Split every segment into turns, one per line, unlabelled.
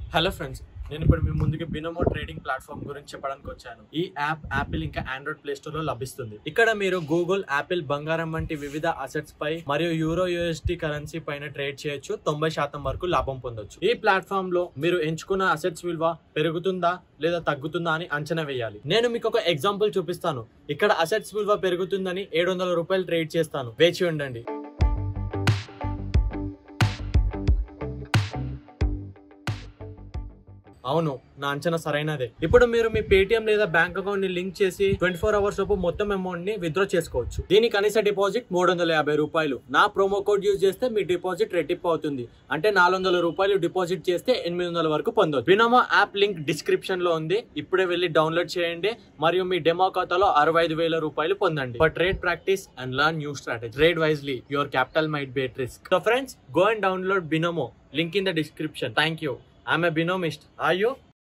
Hello friends నేను ఇప్పుడు మీ ముందుకి బినోమో ట్రేడింగ్ ప్లాట్ఫామ్ గురించి చెప్పడానికి వచ్చాను ఈ యాప్ యాపిల్ ఇంకా ఆండ్రాయిడ్ ప్లే స్టోర్ లో లభిస్తుంది ఇక్కడ మీరు గూగుల్ యాపిల్ బంగారం వంటి వివిధ అసెట్స్ పై మరియు యూరో యూఎస్డి కరెన్సీ పైన ట్రేడ్ చేయొచ్చు తొంభై శాతం వరకు లాభం పొందొచ్చు ఈ ప్లాట్ఫామ్ లో మీరు ఎంచుకున్న అసెట్స్ విలువ పెరుగుతుందా లేదా తగ్గుతుందా అని అంచనా వేయాలి నేను మీకు ఒక ఎగ్జాంపుల్ చూపిస్తాను ఇక్కడ అసెట్స్ విలువ పెరుగుతుందని ఏడు వందల రూపాయలు ట్రేడ్ చేస్తాను వేచి ఉండండి అవును నా అంచనా సరైనదే ఇప్పుడు మీరు మీ పేటిఎం లేదా బ్యాంక్ అకౌంట్ ని లింక్ చేసి ట్వంటీ ఫోర్ అవర్స్ లోపు మొత్తం అమౌంట్ ని విత్డ్రా చేసుకోవచ్చు దీని కనీస డిపాజిట్ మూడు వందల యాభై రూపాయలు నా ప్రోమో కోడ్ యూజ్ చేస్తే మీ డిపాజిట్ రెట్టింపు అవుతుంది అంటే నాలుగు వందల రూపాయలు డిపాజిట్ చేస్తే ఎనిమిది వందల వరకు పొందవచ్చు బినోమో యాప్ లింక్ డిస్క్రిప్షన్ లో ఉంది ఇప్పుడే వెళ్ళి డౌన్లోడ్ చేయండి మరియు మీ డెమో ఖాతాలో అరవై ఐదు వేల రూపాయలు పొందండి for trade practice and learn new strategy trade wisely your capital might be at risk so friends go and download Binomo link in the description thank you I'm a Binomist are you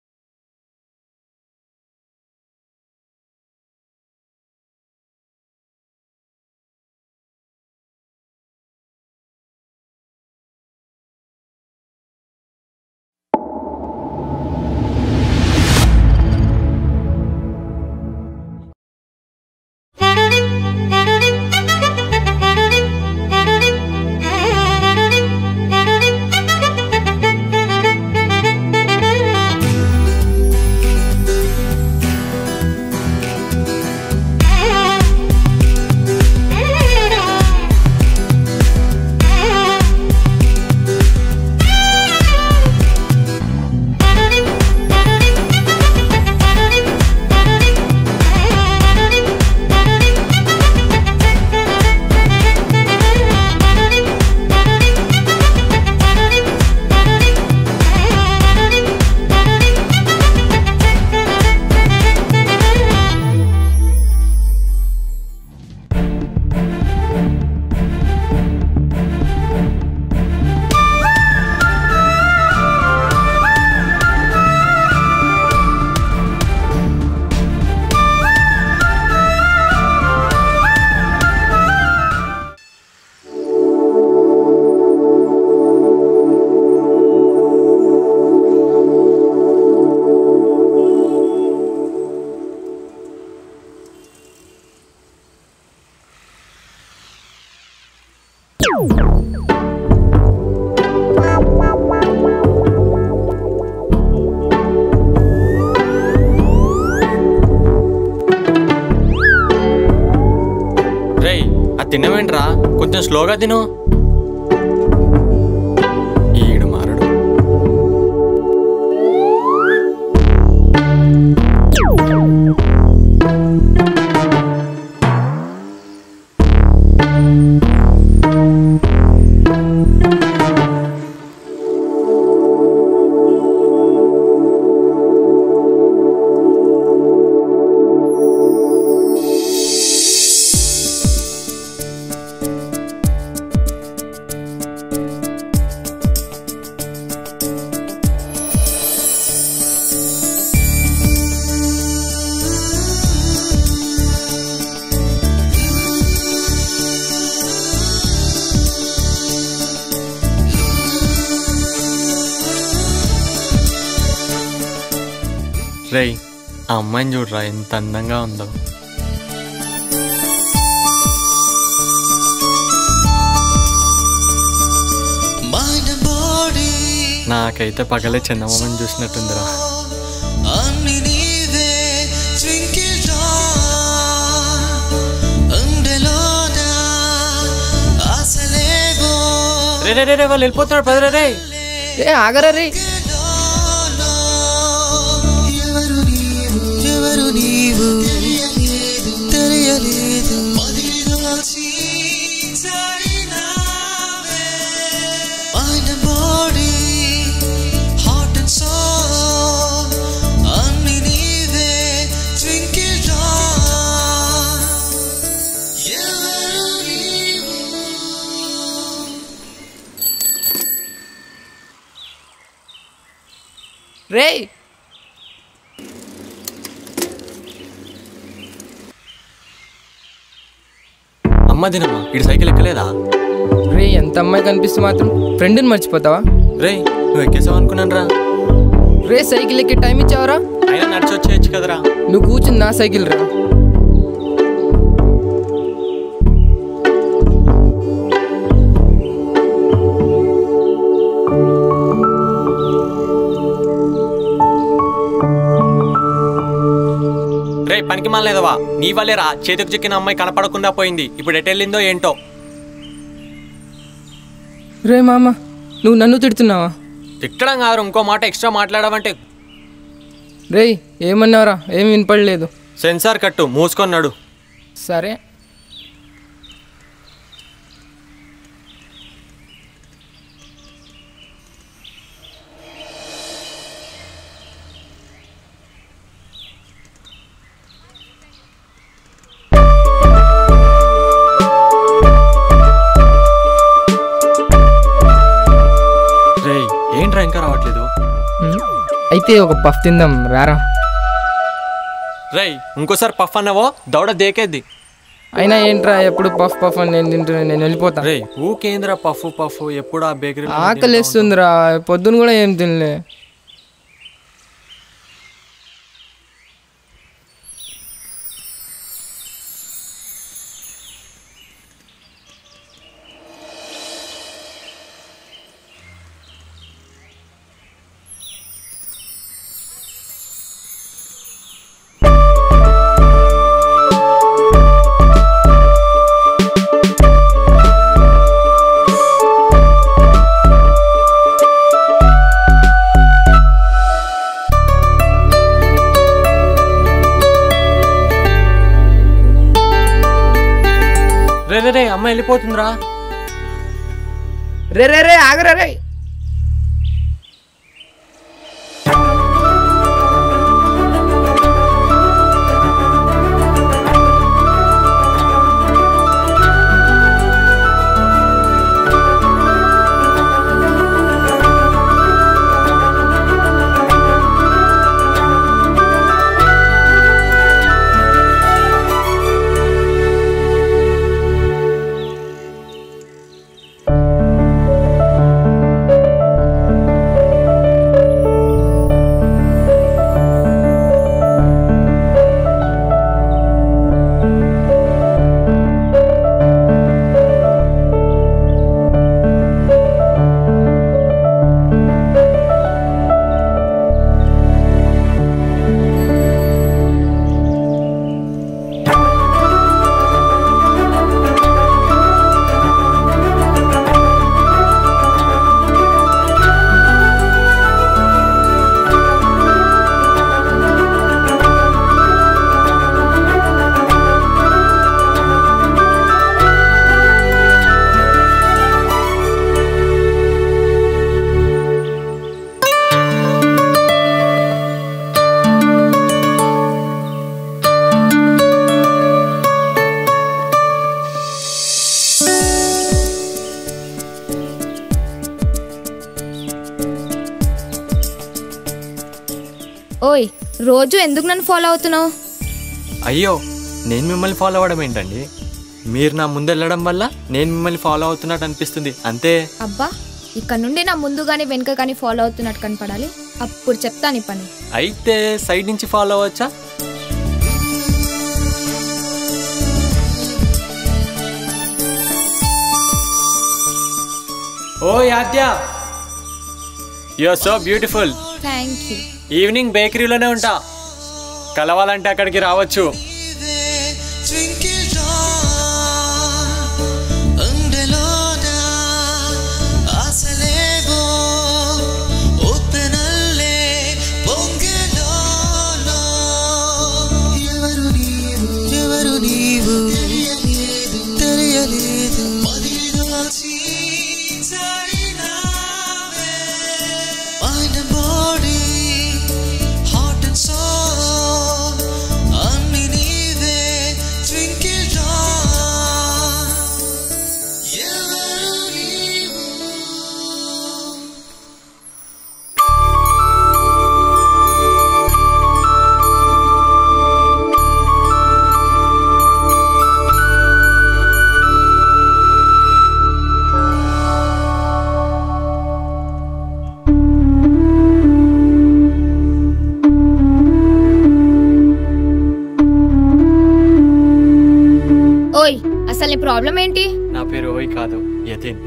రేయ్ అది తినవేంట్రా కొంచెం స్లోగా తిను ఈడు మారడు రేయ్ ఆ అమ్మాయిని చూడరా ఎంత అందంగా ఉందో
Mind and body
నాకైతే పగలే చందమామని చూసినట్టుందిరా
అన్ని నీవే twinkle star ఉండెలోన ఆశలేవో
రే రే రే రే వాళ్ళు వెళ్ళిపోతున్నారు పదరా రే
ఏ ఆగరా రే
లోలో ఎవరు నీవు ఎవరు నీవు తెలియలేదు తెలియలేదు మదిలోచి జారినావే Mind and body heart and soul అన్ని నీవే twinkle star ఎవరు నీవు
రే
అమ్మ దినమ్మా ఇటు సైకిల్ ఎక్కలేదా
రే ఎంత అమ్మాయి కనిపిస్తే మాత్రం ఫ్రెండ్ని మర్చిపోతావా
రే నువ్వు ఎక్కేసావు అనుకున్నాను రా
రే సైకిల్ ఎక్కి టైం ఇచ్చావరా
అయినా నడిచి వచ్చేయచ్చు కదరా
నువ్వు కూర్చుని నా సైకిల్ రా
రే పనికి మాలేదవా నీ వల్లేరా చేతికి చిక్కిన అమ్మాయి కనపడకుండా పోయింది ఇప్పుడు ఎటెళ్ళిందో ఏంటో
రే మామ నువ్వు నన్ను తిడుతున్నావా
తిట్టడం కాదు ఇంకో మాట ఎక్స్ట్రా మాట్లాడమంటే
రేయ్ ఏమన్నావురా ఏం వినపడలేదు
సెన్సార్ కట్టు మూసుకొన్నాడు
సరే
రే ఏంట్రా ఇంకా రావట్లేదు
ఉమ్, అయితే ఒక పఫ్ తిందాం రారా
రేయ్ ఇంకోసారి పఫ్ అన్నావో దౌడ దేకేద్ది
అయినా ఏంట్రా ఎప్పుడు పఫ్ పఫ్ అని నేను తింటున్నా నేను వెళ్ళిపోతా
రే ఊకేంద్ర పఫ్ పఫ్ ఎప్పుడు ఆ బేకరీ
ఆకలిస్తుందిరా పొద్దున కూడా ఏం తినలే
రే రే రే అమ్మ వెళ్ళిపోతుందిరా
రే రే రే ఆగరా రే
ఓయ్ రోజు ఎందుకు నన్ను ఫాలో అవుతున్నావు
అయ్యో నేను మిమ్మల్ని ఫాలో అవ్వడం ఏంటండి మీరు నా ముందు వెళ్ళడం వల్ల నేను మిమ్మల్ని ఫాలో అవుతున్నట్టు అనిపిస్తుంది అంతే
అబ్బా ఇక్కడ నుండి నా ముందు కానీ వెనుక కానీ ఫాలో అవుతున్నట్టు కనపడాలి అప్పుడు చెప్తాను ఈ పని
అయితే సైడ్ నుంచి ఫాలో అవ్వచ్చా ఓ Aadya you so beautiful
thank you
evening బేకరీలోనే ఉంటా కలవాలంటే అక్కడికి రావచ్చు
Twinkle dawn ఉండెలోనా ఆశలేవో ఉప్పెనల్లే పొంగెలోనా ఎవరు నీవు ఎవరు నీవు తెలియలేదు మదిలోచి జారినావే Mind and body, heart and soul, అన్ని నీవే twinkle dawn
అసలు నీ ప్రాబ్లం ఏంటి
నా పేరు ఓయ్ కాదు యతీన్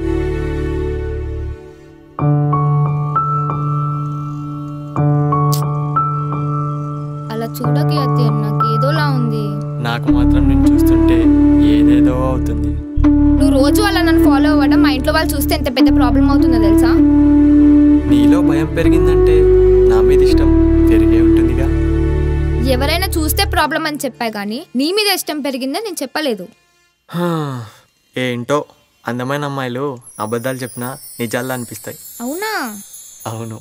అలా చూడకి అతి నాకు ఏదోలా ఉంది
నాకు మాత్రం నేను చూస్తుంటే ఏదేదో అవుతుంది
నువ్వు రోజు అలా నన్ను ఫాలో అవ్వడం మా ఇంట్లో వాళ్ళు చూస్తే ఎంత పెద్ద ప్రాబ్లం అవుతుందో తెలుసా
నీలో భయం పెరిగిందంటే నా మీద ఇష్టం పెరిగే ఉంటుందిగా
ఎవరైనా చూస్తే ప్రాబ్లం అని చెప్పా కానీ నీ మీద ఇష్టం పెరిగిందని నేను చెప్పలేదు
హా, ఏంటో అందమైన అమ్మాయిలు అబద్ధాలు చెప్పినా నిజాల్లో అనిపిస్తాయి
అవునా
అవును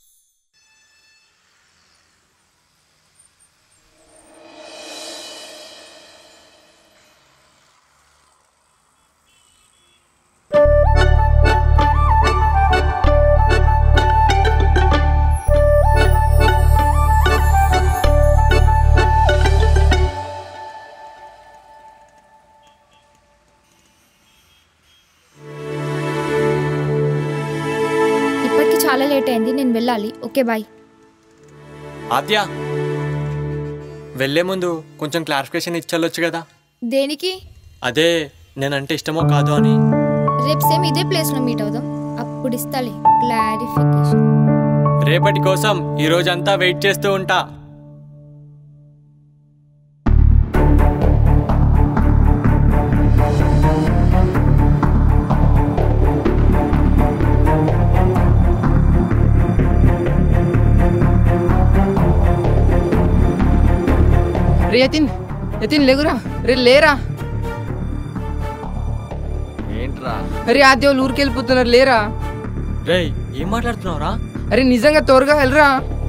ఇప్పటికి చాలా లేట్ అయింది నేను వెళ్ళాలి ఓకే బాయ్
ఆద్య వెళ్ళే ముందు కొంచెం క్లారిఫికేషన్ ఇచ్చెళ్ళొచ్చు కదా
దేనికి
అదే నేనంటే ఇష్టమో కాదో అని
రేపు సేమ్ ఇదే ప్లేస్లో మీట్ అవుదాం అప్పుడు ఇస్తాలే క్లారిఫికేషన్
రేపటి కోసం ఈ రోజంతా వెయిట్ చేస్తూ ఉంటా
రే యతిన్ యతిన్ లేగురా రే లేరా
ఏంట్రా
అరే ఆద్య వాళ్ళు ఊరికి వెళ్ళిపోతున్నారు లేరా
రేయ్ ఏం మాట్లాడుతున్నావురా
అరే నిజంగా త్వరగా వెళ్ళరా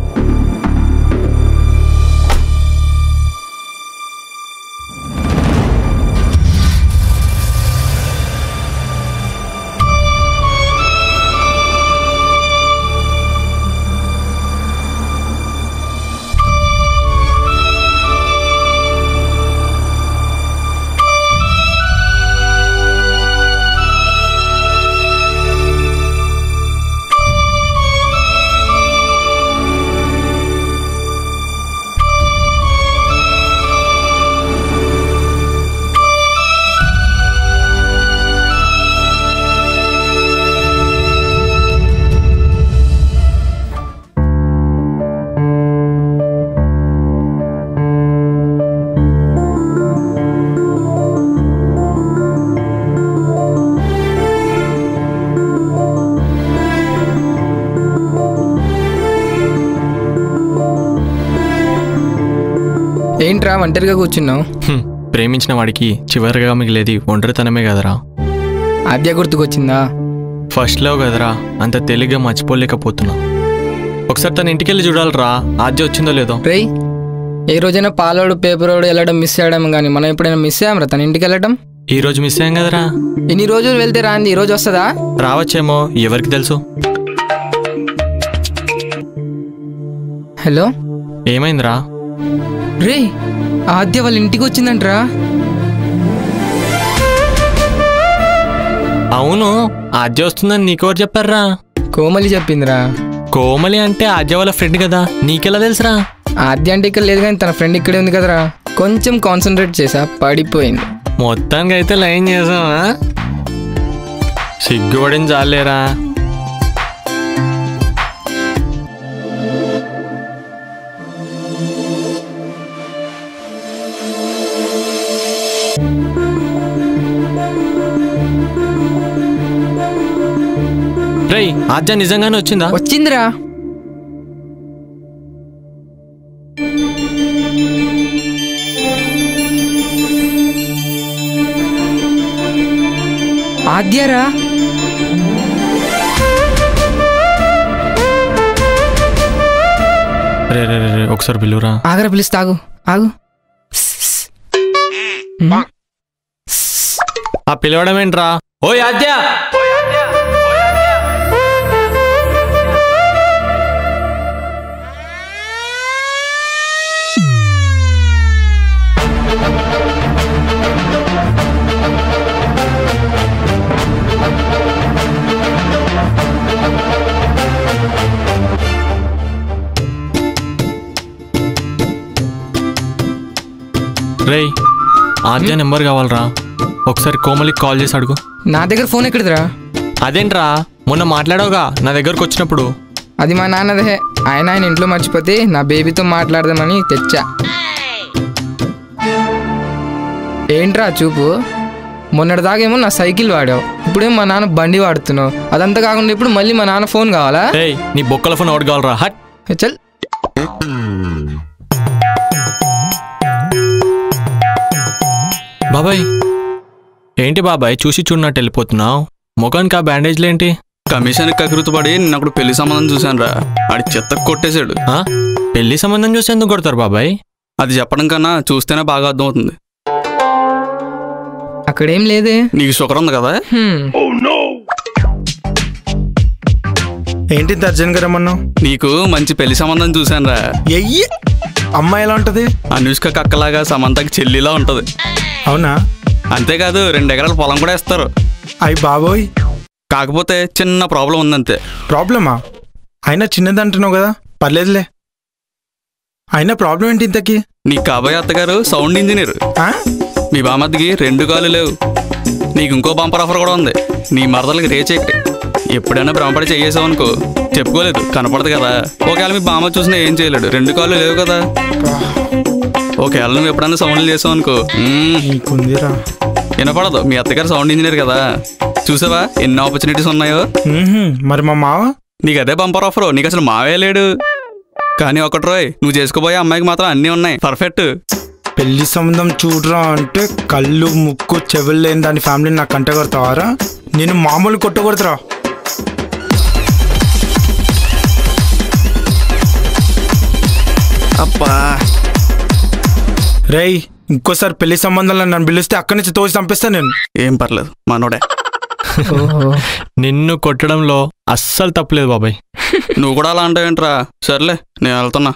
ఏంట్రా ఒంటరిగా కూర్చున్నావు
హ్మ్, ప్రేమించిన వాడికి చివరిగా మిగిలేది ఒంటరితనమే కదరా
ఆద్య గుర్తుకొచ్చిందా
ఫస్ట్లో కదరా అంత తేలిగ్గా మర్చిపోలేకపోతున్నా ఒకసారి తన ఇంటికి వెళ్ళి చూడాలిరా ఆద్య వచ్చిందో లేదో
రేయ్ ఏ రోజైనా పాలోడు పేపరోడు వెళ్ళడం మిస్ చేయడం కానీ మనం ఎప్పుడైనా మిస్ అయ్యామరా తన ఇంటికి వెళ్ళడం
ఈ రోజు మిస్ అయ్యాం కదరా
ఇన్ని రోజులు వెళ్తే రాంది ఈ రోజు వస్తుందా
రావచ్చేమో ఎవరికి తెలుసు
హలో
ఏమైందిరా
రే ఆద్య వాళ్ళ ఇంటికి వచ్చిందంట్రా
అవును ఆద్య వస్తుందని నీకెవరు చెప్పారా
కోమలి చెప్పిందిరా
కోమలి అంటే ఆద్య వాళ్ళ ఫ్రెండ్ కదా నీకెలా తెలుసురా
ఆద్య అంటే ఇక్కడ లేదు కానీ తన ఫ్రెండ్ ఇక్కడే ఉంది కదరా కొంచెం కాన్సన్ట్రేట్ చేసా పడిపోయింది
మొత్తానికి అయితే లైన్ చేసావా సిగ్గుపడిన చాలేరా రేయ్ ఆద్య నిజంగానే వచ్చిందా
వచ్చిందిరా ఆద్యరా
రే రే రే రే, ఒకసారి పిలువురా
ఆగరా పిలుస్తా ఆగు ఆగు
ఆ పిలవడం ఏంట్రా ఓ ఆద్య రేయ్ ఆద్య నెంబర్ కావాలరా ఒకసారి కోమలికి కాల్ చేసి అడుగు
నా దగ్గర ఫోన్ ఎక్కడిదిరా
అదేంట్రా మొన్న మాట్లాడావుగా నా దగ్గరకు వచ్చినప్పుడు
అది మా నాన్నదే ఆయన ఆయన ఇంట్లో మర్చిపోతే నా బేబీతో మాట్లాడదామని తెచ్చా ఏంట్రా చూపు మొన్నటిదాకేమో నా సైకిల్ వాడావు ఇప్పుడేమో మా నాన్న బండి వాడుతున్నావు అదంతా కాకుండా ఇప్పుడు మళ్ళీ మా నాన్న ఫోన్ కావాలా
ఏయ్ నీ బొక్కల ఫోన్ ఒకటి కావాలరా హట్
చల్
బాబాయ్ ఏంటి బాబాయ్ చూసి చూడనట్టు వెళ్ళిపోతున్నావు ముఖానికి ఆ బ్యాండేజ్లు ఏంటి
కమిషన్ కకృతపడి నేను అప్పుడు పెళ్లి సంబంధం చూశాను రా ఆడి చెత్త కొట్టేశాడు
ఆ? పెళ్లి సంబంధం చూసి ఎందుకు కొడతారు బాబాయ్
అది చెప్పడం కన్నా చూస్తేనే బాగా అర్థమవుతుంది
అక్కడేం లేదే
నీకు షుగర్ ఉంది కదా
హ్మ్.
ఏంటి ఇంత అర్జెంట్ గా రమ్మన్నావు
నీకు మంచి పెళ్లి సంబంధం చూశాను రా
ఎయ్యి అమ్మాయి ఎలా ఉంటది
అనుష్క కక్కలాగా సమంతకి చెల్లిలా ఉంటది
అవునా
అంతేకాదు రెండు ఎకరాల పొలం కూడా ఇస్తారు
అయ్యి బాబోయ్
కాకపోతే చిన్న ప్రాబ్లం ఉందంతే
ప్రాబ్లమా అయినా చిన్నది అంటున్నావు కదా పర్లేదులే అయినా ప్రాబ్లం ఏంటి ఇంతకి
నీ కాబోయే అత్తగారు సౌండ్ ఇంజనీర్
ఆ?
మీ బామద్దికి రెండు కాళ్ళు లేవు నీకు ఇంకో బంపర్ ఆఫర్ కూడా ఉంది నీ మరదలకి రేచ్ ఎక్కటి ఎప్పుడైనా భ్రమపడి చేసావు అనుకో చెప్పుకోలేదు కనపడదు కదా ఒకవేళ మీ బామ్మ చూసినా ఏం చేయలేడు రెండు కాళ్ళు లేవు కదా ఒకవేళ నువ్వు ఎప్పుడైనా సౌండ్లు చేసావు అనుకో మ్మ్,
నీకుందిరా
వినపడదు మీ అత్తగారు సౌండ్ ఇంజనీర్ కదా చూసావా ఎన్ని ఆపర్చునిటీస్ ఉన్నాయో
మ్మ్హ్మ్. మరి మా మావ
నీకు అదే బంపర్ ఆఫర్ నీకు అసలు మావే లేడు కానీ ఒకటి రోయ్ నువ్వు చేసుకోబోయే అమ్మాయికి మాత్రం అన్నీ ఉన్నాయి పర్ఫెక్ట్
పెళ్లి సంబంధం చూడరా అంటే కళ్ళు ముక్కు చెవులు లేని దాని ఫ్యామిలీని నాకు కంట కొడతావారా నేను మామూలు కొట్టకూడదురా
అబ్బా
రేయ్ ఇంకోసారి పెళ్లి సంబంధాలు నన్ను పిలిస్తే అక్కడి నుంచి తోసి చంపిస్తా నేను
ఏం పర్లేదు మనోడే
ఓహో
నిన్ను కొట్టడంలో అస్సలు తప్పులేదు బాబాయ్
నువ్వు కూడా అలా అంటావేంట్రా సర్లే నేను వెళ్తున్నా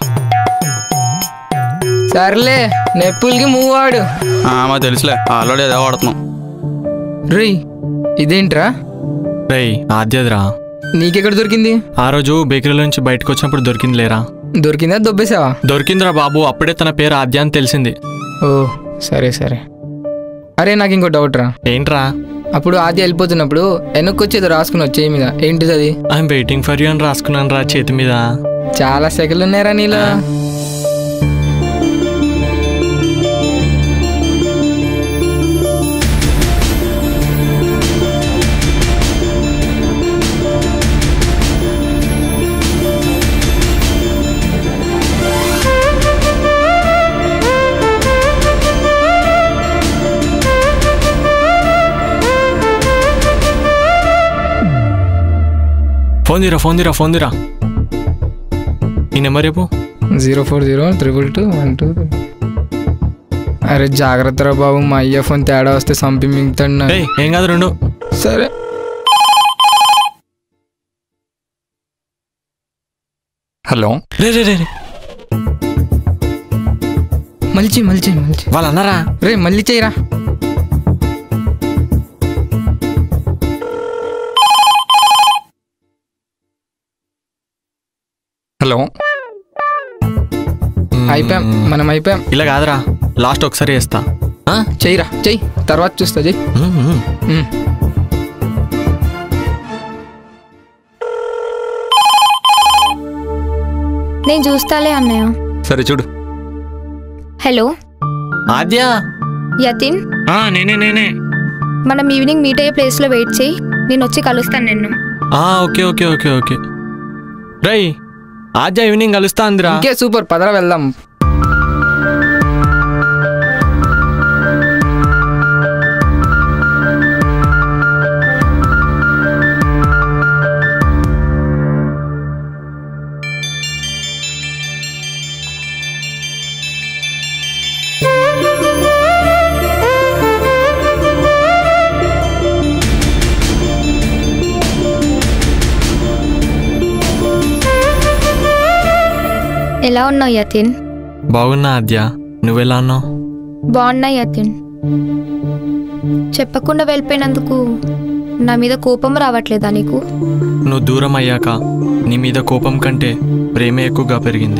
సర్లే నెప్పుల్కి మూవ్ ఆడు
ఆ, మా తెలుసులే ఆల్రెడీ అదే వాడుతున్నాం
రీ ఇదేంట్రా
రేయ్ ఆద్యదిరా
నీకెక్కడ దొరికింది
ఆ రోజు బేకరీలో నుంచి బయటకు వచ్చినప్పుడు దొరికింది లేరా
దొరికిందా దొబ్బేసావా
దొరికిందిరా బాబు అప్పుడే తన పేరు ఆద్య అని తెలిసింది
ఓ సరే సరే అరే నాకు ఇంకో డౌట్ రా
ఏంట్రా
అప్పుడు ఆది వెళ్ళిపోతున్నప్పుడు వెనక్కి వచ్చి ఏదో రాసుకుని వచ్చేయి మీద ఏంటిది అది
ఐఎమ్ వెయిటింగ్ ఫర్ యూ అని రాసుకున్నాను రా చేతి మీద
చాలా సెకలు ఉన్నాయరా నీలో
ఫోన్ తీరా ఫోన్ తీరా ఫోన్ తీరా ఈ నెంబర్ రేపు
zero four zero triple two one two అరే జాగ్రత్త రా బాబు మా అయ్య ఫోన్ తేడా వస్తే సంపి మింగుతాడు నా.
ఏయ్ ఏం కాదు రెండు
సరే
హలో
రే రే రే రే.
మలిచి మలిచి మలిచి
వాళ్ళు అన్నారా
రే మళ్ళీ చేయరా
హలో
అయిపోయాం మనం అయిపోయాం
ఇలా కాదురా లాస్ట్ ఒకసారి వేస్తా ఆ?
చెయ్యిరా చెయ్యి తర్వాత చూస్తా చెయ్యి
మ్మ్, మ్మ్.
ఉమ్.
నేను చూస్తాలే అన్నయ్య
సరే చూడు
హలో
ఆద్య
యతిన్
ఆ, నేనే నేనే
మనం ఈవినింగ్ మీట్ అయ్యే ప్లేస్లో వెయిట్ చేయి నేను వచ్చి కలుస్తాను నిన్ను
ఆ, ఓకే ఓకే ఓకే ఓకే రై ఆద్య ఈవినింగ్ కలుస్తా అందిరా
ఇంకే సూపర్ పదరా వెళ్దాం
ఎలా ఉన్నావు యతిన్
బాగున్నా ఆద్య నువ్వెలా అన్నావు
బాగున్నా యతిన్ చెప్పకుండా వెళ్ళిపోయినందుకు నా మీద కోపం రావట్లేదా నీకు
నువ్వు దూరం అయ్యాక నీ మీద కోపం కంటే ప్రేమే ఎక్కువగా పెరిగింది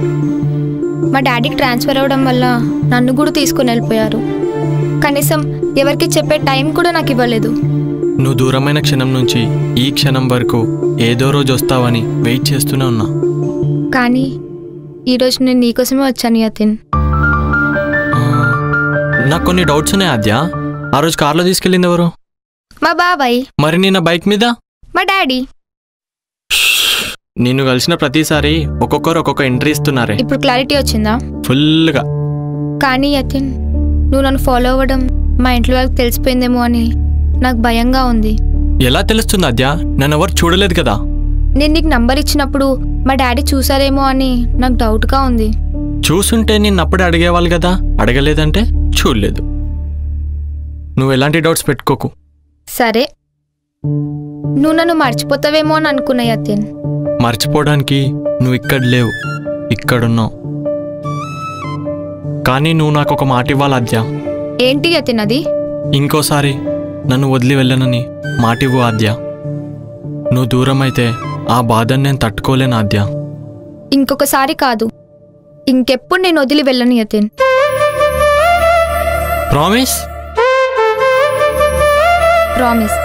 మా డాడీకి ట్రాన్స్ఫర్ అవ్వడం వల్ల నన్ను కూడా తీసుకుని వెళ్ళిపోయారు కనీసం ఎవరికి చెప్పే టైం కూడా నాకు ఇవ్వలేదు
నువ్వు దూరమైన క్షణం నుంచి ఈ క్షణం వరకు ఏదో రోజు వస్తావని వెయిట్ చేస్తూనే ఉన్నా
కానీ ఈరోజు నేను నీకోసమే వచ్చాను యతిన్
ఆ, నాకు కొన్ని డౌట్స్ ఉన్నాయి ఆద్య ఆ రోజు కార్లో తీసుకెళ్ళింది ఎవరు
మా బాబాయ్
మరి నిన్న బైక్ మీద
మా డాడీ
నిన్ను కలిసిన ప్రతిసారి ఒక్కొక్కరు ఒక్కొక్క ఎంట్రీ ఇస్తున్నారే
ఇప్పుడు క్లారిటీ వచ్చిందా
ఫుల్గా
కానీ యతిన్ నువ్వు నన్ను ఫాలో అవ్వడం మా ఇంట్లో వాళ్ళకి తెలిసిపోయిందేమో అని నాకు భయంగా ఉంది
ఎలా తెలుస్తుంది ఆద్య నన్ను ఎవరు చూడలేదు కదా
నేను నీకు నంబర్ ఇచ్చినప్పుడు మా డాడీ చూసారేమో అని నాకు డౌట్గా ఉంది
చూసుంటే నిన్ను అప్పుడే అడిగేవాళ్ళు కదా అడగలేదంటే చూడలేదు నువ్వు ఎలాంటి డౌట్స్ పెట్టుకోకు
సరే నువ్వు నన్ను మర్చిపోతావేమో అని అనుకున్నా యతిన్
మర్చిపోవడానికి నువ్వు ఇక్కడ లేవు ఇక్కడున్నావు కానీ నువ్వు నాకు ఒక మాట ఇవ్వాలి ఆద్య
ఏంటి యతిన్ అది
ఇంకోసారి నన్ను వదిలి వెళ్ళనని మాటివ్వు ఆద్య నువ్వు దూరం అయితే ఆ బాధను నేను తట్టుకోలేను ఆద్య
ఇంకొకసారి కాదు ఇంకెప్పుడు నేను వదిలి వెళ్ళను యతిన్
ప్రామిస్
ప్రామిస్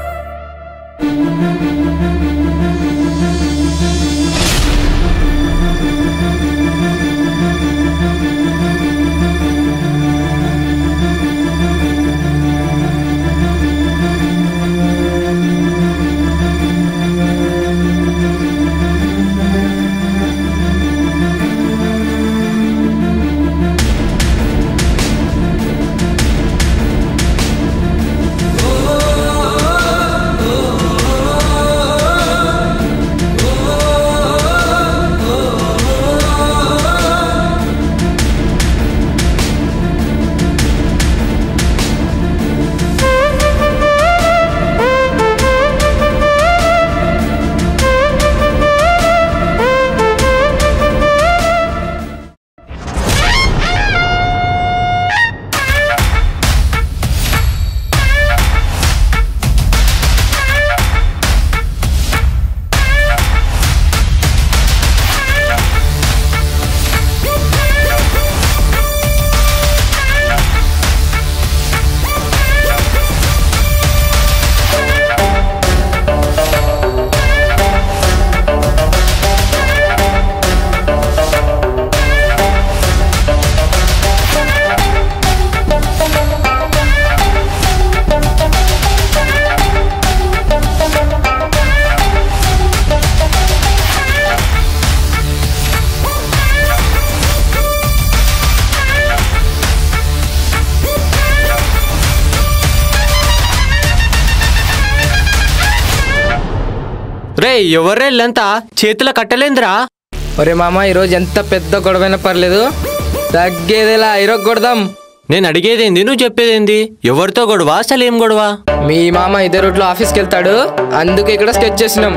రే ఎవరే లెంతా చేతిలో కట్టలేందిరా
ఒరే మామ ఈరోజు ఎంత పెద్ద గొడవైనా పర్లేదు తగ్గేదేలా ఈరోజు కొడదాం
నేను అడిగేదేంది నువ్వు చెప్పేదేంది ఎవరితో గొడవ అసలు ఏం గొడవ
మీ మామ ఇదే రూట్లో ఆఫీస్కి వెళ్తాడు అందుకే ఇక్కడ స్కెచ్ చేసినాం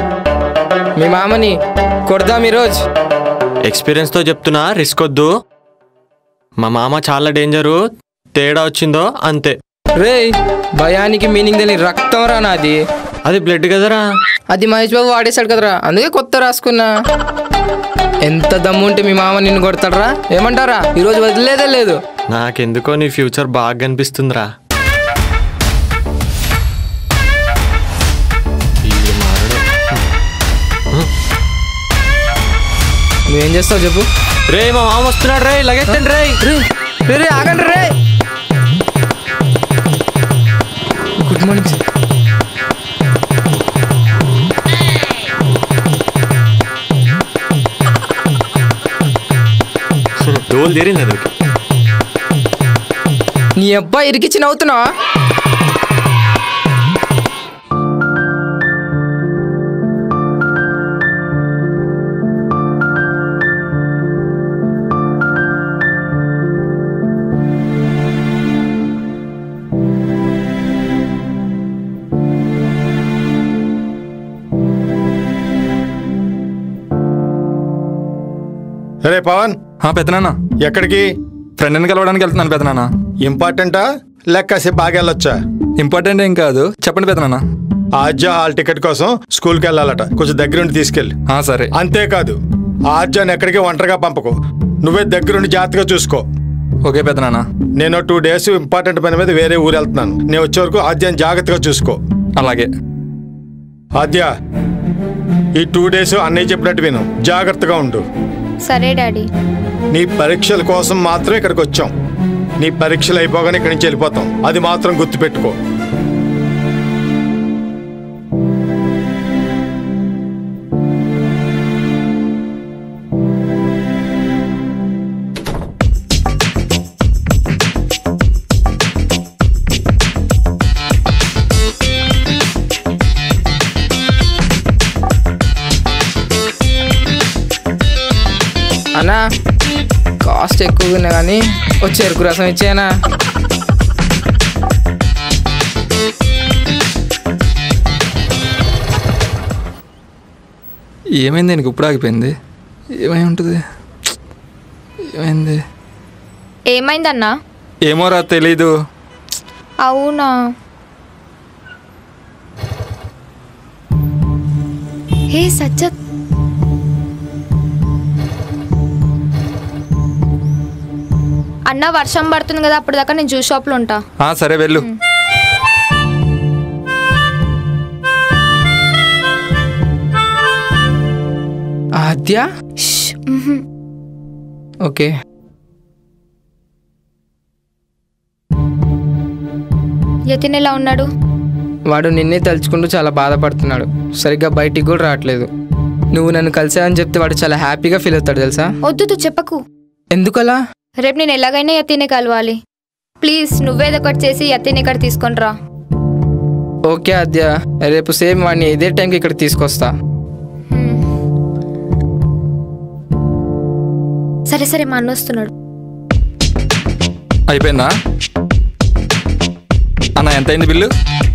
మీ మామని కొడదాం ఈరోజు
ఎక్స్పీరియన్స్తో చెప్తున్నా రిస్క్ వద్దు మా మామ చాలా డేంజరు తేడా వచ్చిందో అంతే
రేయ్ భయానికి మీనింగ్ తెలియని రక్తం రా నాది
అది బ్లడ్ కదరా
అది మహేష్ బాబు వాడేశాడు కదరా అందుకే కొత్త రాసుకున్నా ఎంత దమ్ము ఉంటే మీ మామ నిన్ను కొడతాడరా ఏమంటారా ఈరోజు వదిలేదే లేదు
నాకెందుకో నీ ఫ్యూచర్ బాగా కనిపిస్తుందిరా ఈ మారడు.
నువ్వేం చేస్తావు చెప్పు
రే మా మామ వస్తున్నాడు రే లగెత్తండి రే
రే రే, రే ఆగండి రే గుడ్ మార్నింగ్ సార్
డోల్ తీరింది అదొక
నీ అబ్బాయి ఇరికిచ్చి నవ్వుతున్నావా
రే పవన్
ఆ, పెద్దనాన్న
ఎక్కడికి
ఫ్రెండ్ని కలవడానికి వెళ్తున్నాను పెద్దనాన్న
ఇంపార్టెంటా లేక కాసేపు బాగా వెళ్ళొచ్చా
ఇంపార్టెంట్ ఏం కాదు చెప్పండి పెద్దనాన్న
ఆద్య హాల్ టికెట్ కోసం స్కూల్కి వెళ్ళాలట కొంచెం దగ్గరుండి తీసుకెళ్ళి
ఆ, సరే
అంతేకాదు ఆద్యాన్ని ఎక్కడికి ఒంటరిగా పంపకు నువ్వే దగ్గరుండి జాగ్రత్తగా చూసుకో
ఓకే పెదనాన్న
నేను టూ డేస్ ఇంపార్టెంట్ పని మీద వేరే ఊరు వెళ్తున్నాను నేను వచ్చే వరకు ఆద్యాన్ని జాగ్రత్తగా చూసుకో
అలాగే
ఆద్య ఈ టూ డేస్ అన్నయ్య చెప్పినట్టు విను జాగ్రత్తగా ఉండు
సరే డాడీ
నీ పరీక్షల కోసం మాత్రం ఇక్కడికి వచ్చాం నీ పరీక్షలు అయిపోగానే ఇక్కడి నుంచి వెళ్ళిపోతాం అది మాత్రం గుర్తుపెట్టుకో
అన్నా కాస్ట్ ఎక్కువగా ఉంది కానీ ఓ చెరుకు రసం ఇచ్చేనా
ఏమైంది నీకు ఇప్పుడు ఆగిపోయింది ఏమై ఉంటుంది ఏమైంది
ఏమైందన్నా
ఏమోరా తెలీదు
అవునా హే సజ్జత్ అన్న వర్షం పడుతుంది కదా అప్పుడు దాకా నేను జ్యూస్ షాప్లో ఉంటా
ఆ, సరే వెళ్ళు
ఆద్య
ష్, మ్హూ.
ఓకే
యతిన్ ఎలా ఉన్నాడు
వాడు నిన్నే తలుచుకుంటూ చాలా బాధపడుతున్నాడు సరిగ్గా బయటికి కూడా రావట్లేదు నువ్వు నన్ను కలిసావని చెప్తే వాడు చాలా హ్యాపీగా ఫీల్ అవుతాడు తెలుసా
వద్దు తూ చెప్పకు
ఎందుకలా
రేపు నేను ఎలాగైనా యతినే కలవాలి ప్లీజ్ నువ్వేదో ఒకటి చేసి యతిని ఇక్కడ తీసుకొని రా
ఓకే ఆద్య రేపు సేమ్ వాడిని ఇదే టైంకి ఇక్కడ తీసుకొస్తా
హ్మ్. సరే సరే మా అన్న వస్తున్నాడు
అయిపోయిందా అన్న ఎంత అయింది బిల్లు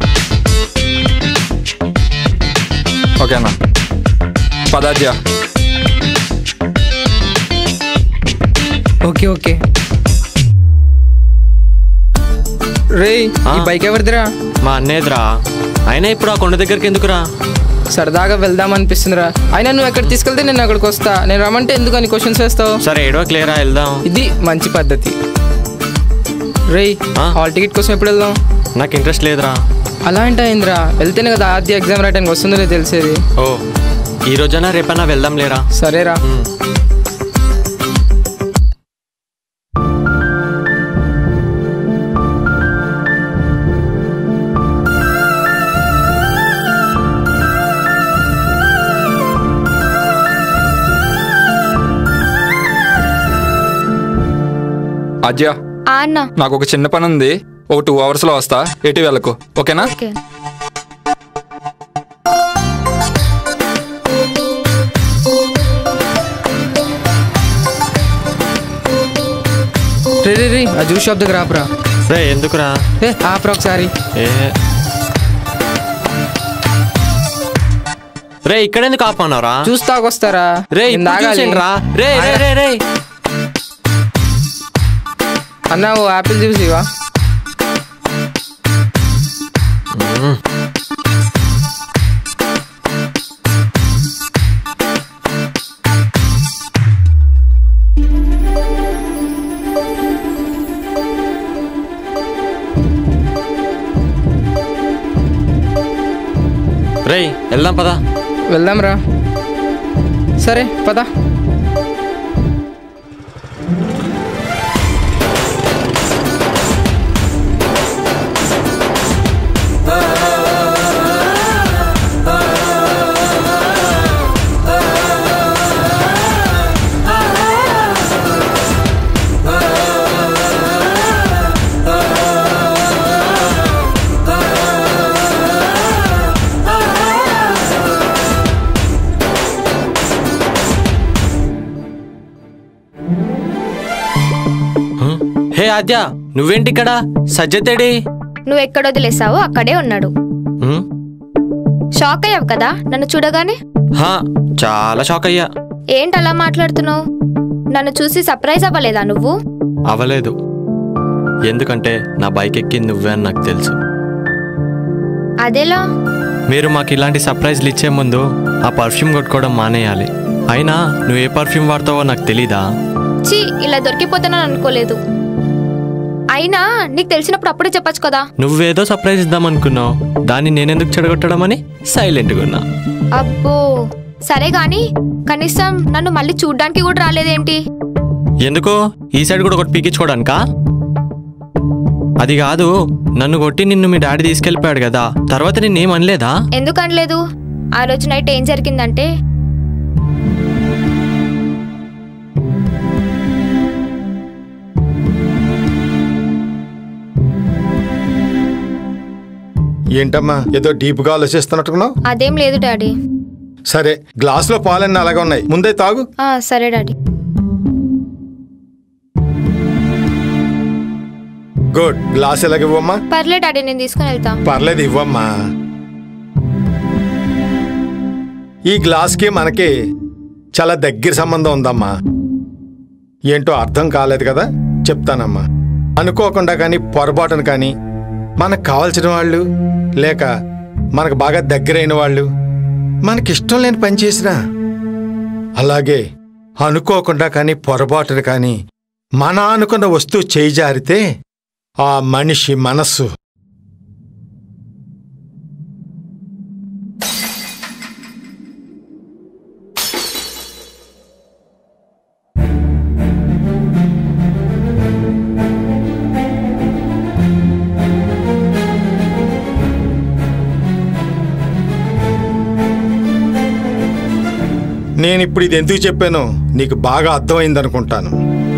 ఓకే అన్న పదాద్య
ఓకే ఓకే రేయ్ ఈ బైక్ ఎవరిదిరా
మా అన్నయ్యదిరా అయినా ఇప్పుడు ఆ కొండ దగ్గరికి ఎందుకురా
సరదాగా వెళ్దాం అనిపిస్తుందిరా అయినా నువ్వు ఎక్కడ తీసుకెళ్తే నేను అక్కడికి వస్తా నేను రమ్మంటే ఎందుకు అని క్వశ్చన్స్ వేస్తావు
సరే ఏడవ క్లియరా వెళ్దాం
ఇది మంచి పద్ధతి రేయ్
ఆ?
హాల్ టికెట్ కోసం ఎప్పుడు వెళ్దాం
నాకు ఇంట్రెస్ట్ లేదురా
అలా అంటే అయిందిరా వెళ్తేనే కదా ఆద్య ఎగ్జామ్ రాయడానికి వస్తుందో లేదో తెలిసేది
ఓ ఈ రోజైనా రేపైనా వెళ్దాం లేరా
సరేరా
ఉమ్.
అజ్య
ఆ అన్న
నాకు ఒక చిన్న పని ఉంది ఒక టూ అవర్స్లో వస్తా ఎటు వెళ్ళకు ఓకేనా
ఓకే
రే రే రే ఆ జ్యూస్ షాప్ దగ్గర ఆపురా
రే ఎందుకురా
ఏ ఆపురా ఒకసారి
ఏ రే ఇక్కడ ఎందుకు ఆపమన్నారా
జ్యూస్ తాగొస్తారా
రే
నేను
ఇప్పుడు
తాగాలి.
చూసేయండి రా రే రే రే రే
అన్న ఓ ఆపిల్ జ్యూస్ ఇవా
రేయ్ వెళ్దాం పదా
వెళ్దాం రా సరే పద
హే ఆద్య నువ్వేంటి ఇక్కడ సజ్జతేడి
నువ్వు ఎక్కడ వదిలేసావో అక్కడే ఉన్నాడు
ఉమ్,
షాక్ అయ్యావు కదా నన్ను చూడగానే
హా చాలా షాక్ అయ్యా
ఏంటి అలా మాట్లాడుతున్నావు నన్ను చూసి సర్ప్రైజ్ అవ్వలేదా నువ్వు
అవ్వలేదు ఎందుకంటే నా బైక్ ఎక్కింది నువ్వే అని నాకు తెలుసు
అదెలా
మీరు మాకు ఇలాంటి సర్ప్రైజ్లు ఇచ్చే ముందు ఆ పర్ఫ్యూమ్ కొట్టుకోవడం మానేయాలి అయినా నువ్వు ఏ పర్ఫ్యూమ్ వాడతావో నాకు తెలీదా
వచ్చి ఇలా దొరికిపోతానని అనుకోలేదు అయినా నీకు తెలిసినప్పుడు అప్పుడే చెప్పొచ్చు కదా
నువ్వేదో సర్ప్రైజ్ ఇద్దాం అనుకున్నావు దాన్ని నేనెందుకు చెడగొట్టడం అని సైలెంట్గా ఉన్నా
అబ్బో సరే గాని కనీసం నన్ను మళ్ళీ చూడ్డానికి కూడా రాలేదేంటి
ఎందుకో ఈ సైడ్ కూడా ఒకటి పీకించుకోవడానికా అది కాదు నన్ను కొట్టి నిన్ను మీ డాడీ తీసుకెళ్ళిపోయాడు కదా తర్వాత నిన్నేం అనలేదా
ఎందుకు అనలేదు ఆ రోజు నైట్ ఏం జరిగిందంటే
ఏంటమ్మా ఏదో డీప్గా ఆలోచిస్తున్నట్టున్నావు
అదేం లేదు డాడీ
సరే గ్లాసులో పాలన్నీ అలాగే ఉన్నాయి ముందే తాగు
ఆ, సరే డాడీ
గుడ్ గ్లాస్ ఎలాగ ఇవ్వమ్మా
పర్లే డాడీ నేను తీసుకుని వెళ్తా
పర్లేదు ఇవ్వమ్మా ఈ గ్లాస్కి మనకి చాలా దగ్గర సంబంధం ఉందమ్మా ఏంటో అర్థం కాలేదు కదా చెప్తానమ్మా అనుకోకుండా కానీ పొరపాటును కానీ మనకు కావాల్సిన వాళ్ళు లేక మనకు బాగా దగ్గరైన వాళ్ళు మనకిష్టం లేని పని చేసినా అలాగే అనుకోకుండా కానీ పొరపాటును కానీ మన అనుకున్న వస్తువు చేయి జారితే ఆ మనిషి మనస్సు నేను ఇప్పుడు ఇది ఎందుకు చెప్పానో నీకు బాగా అర్థమైందనుకుంటాను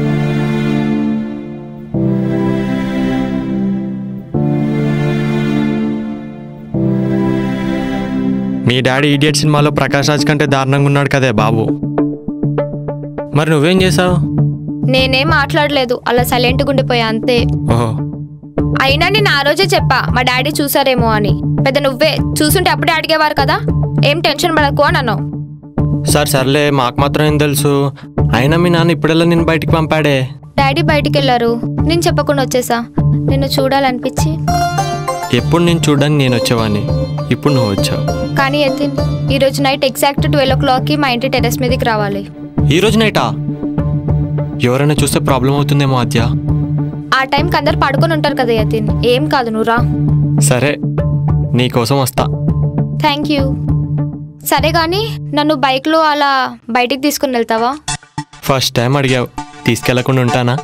మీ డాడీ ఈడియట్ సినిమాలో ప్రకాష్ రాజ్ కంటే దారుణంగా ఉన్నాడు కదే బాబు మరి నువ్వేం చేసావు
నేనేం మాట్లాడలేదు అలా సైలెంట్గా ఉండిపోయా అంతే
ఓహో
అయినా నేను ఆ రోజే చెప్పా మా డాడీ చూసారేమో అని పెద్ద నువ్వే చూసుంటే అప్పుడే అడిగేవారు కదా ఏం టెన్షన్ పడకు అని అన్నావు
సరే సర్లే మాకు మాత్రం ఏం తెలుసు అయినా మీ నాన్న ఇప్పుడెలా నేను బయటికి పంపాడే
డాడీ బయటికి వెళ్ళారు నేను చెప్పకుండా వచ్చేసా నిన్ను చూడాలనిపించి
ఎప్పుడు నేను చూడడానికి నేను వచ్చేవాడిని ఇప్పుడు నువ్వు వచ్చావు
కానీ ఎతిన్ ఈరోజు నైట్ ఎగ్జాక్ట్ ట్వెల్వ్ ఓ క్లాక్కి మా ఇంటి టెరెస్ మీదకి రావాలి
ఈ రోజు నైటా ఎవరైనా చూస్తే ప్రాబ్లం అవుతుందేమో ఆద్య
ఆ టైంకి అందరు పడుకొని ఉంటారు కదా యతిన్ ఏం కాదు నువ్వు రా
సరే నీకోసం వస్తా
థ్యాంక్ యూ సరే కానీ నన్ను బైక్లో అలా బయటికి తీసుకుని వెళ్తావా
ఫస్ట్ టైం అడిగావు తీసుకెళ్లకుండా ఉంటానా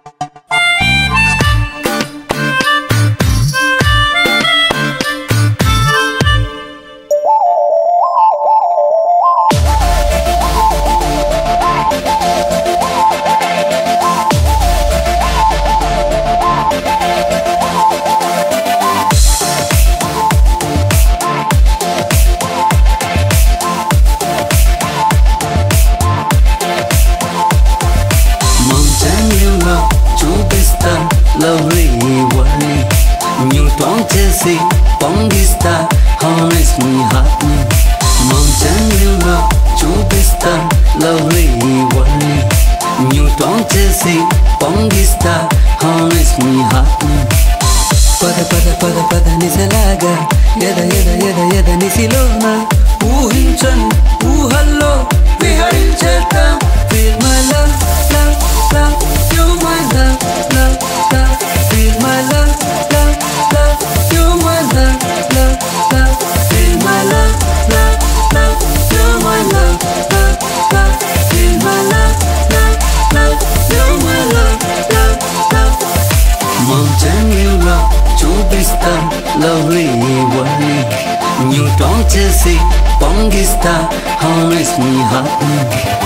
మౌంటైన్లో చూపిస్తా లవ్లీ వల్లి న్యూటన్ చేసి పొంగిస్తా హానెస్ మీ హార్ట్ని మౌంటైన్లో చూపిస్తా లవ్లీ వల్లి న్యూటన్ చేసి పొంగిస్తా హానెస్ మీ హార్ట్ని పద పద పద పద నిసలాగా ఎద ఎద ఎద ఎద నిసిలోన ఊహించను ఊహల్లో విహరించేద్దాం Feel my love, love, love, you my love, love, love. Feel my love, love, love, you my love, love, love. Feel my love, love, love, you my love, love, love. Feel my love, love, love, you my love, love, love. Mountain వ్యూలో చూపిస్తా lovely Valli Newton చేసి పొంగిస్తా honest మీ హార్ట్ని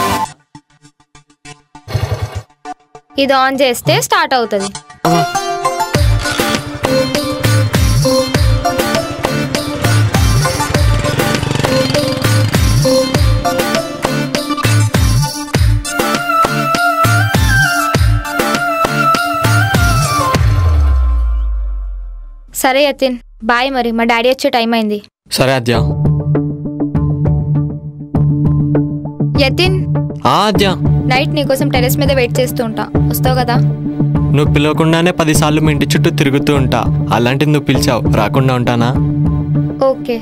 ఇది on చేస్తే start అవుతుంది సరే Yatin bye మరి మా daddy వచ్చే టైం అయింది
సరే ఆద్య
యతిన్
ఆ ఆద్య
నైట్ నీకోసం టెరెస్ మీద వెయిట్ చేస్తూ ఉంటా వస్తావు కదా
నువ్వు పిలవకుండానే పదిసార్లు మీ ఇంటి చుట్టూ తిరుగుతూ ఉంటా అలాంటిది నువ్వు పిలిచావు రాకుండా ఉంటానా
ఓకే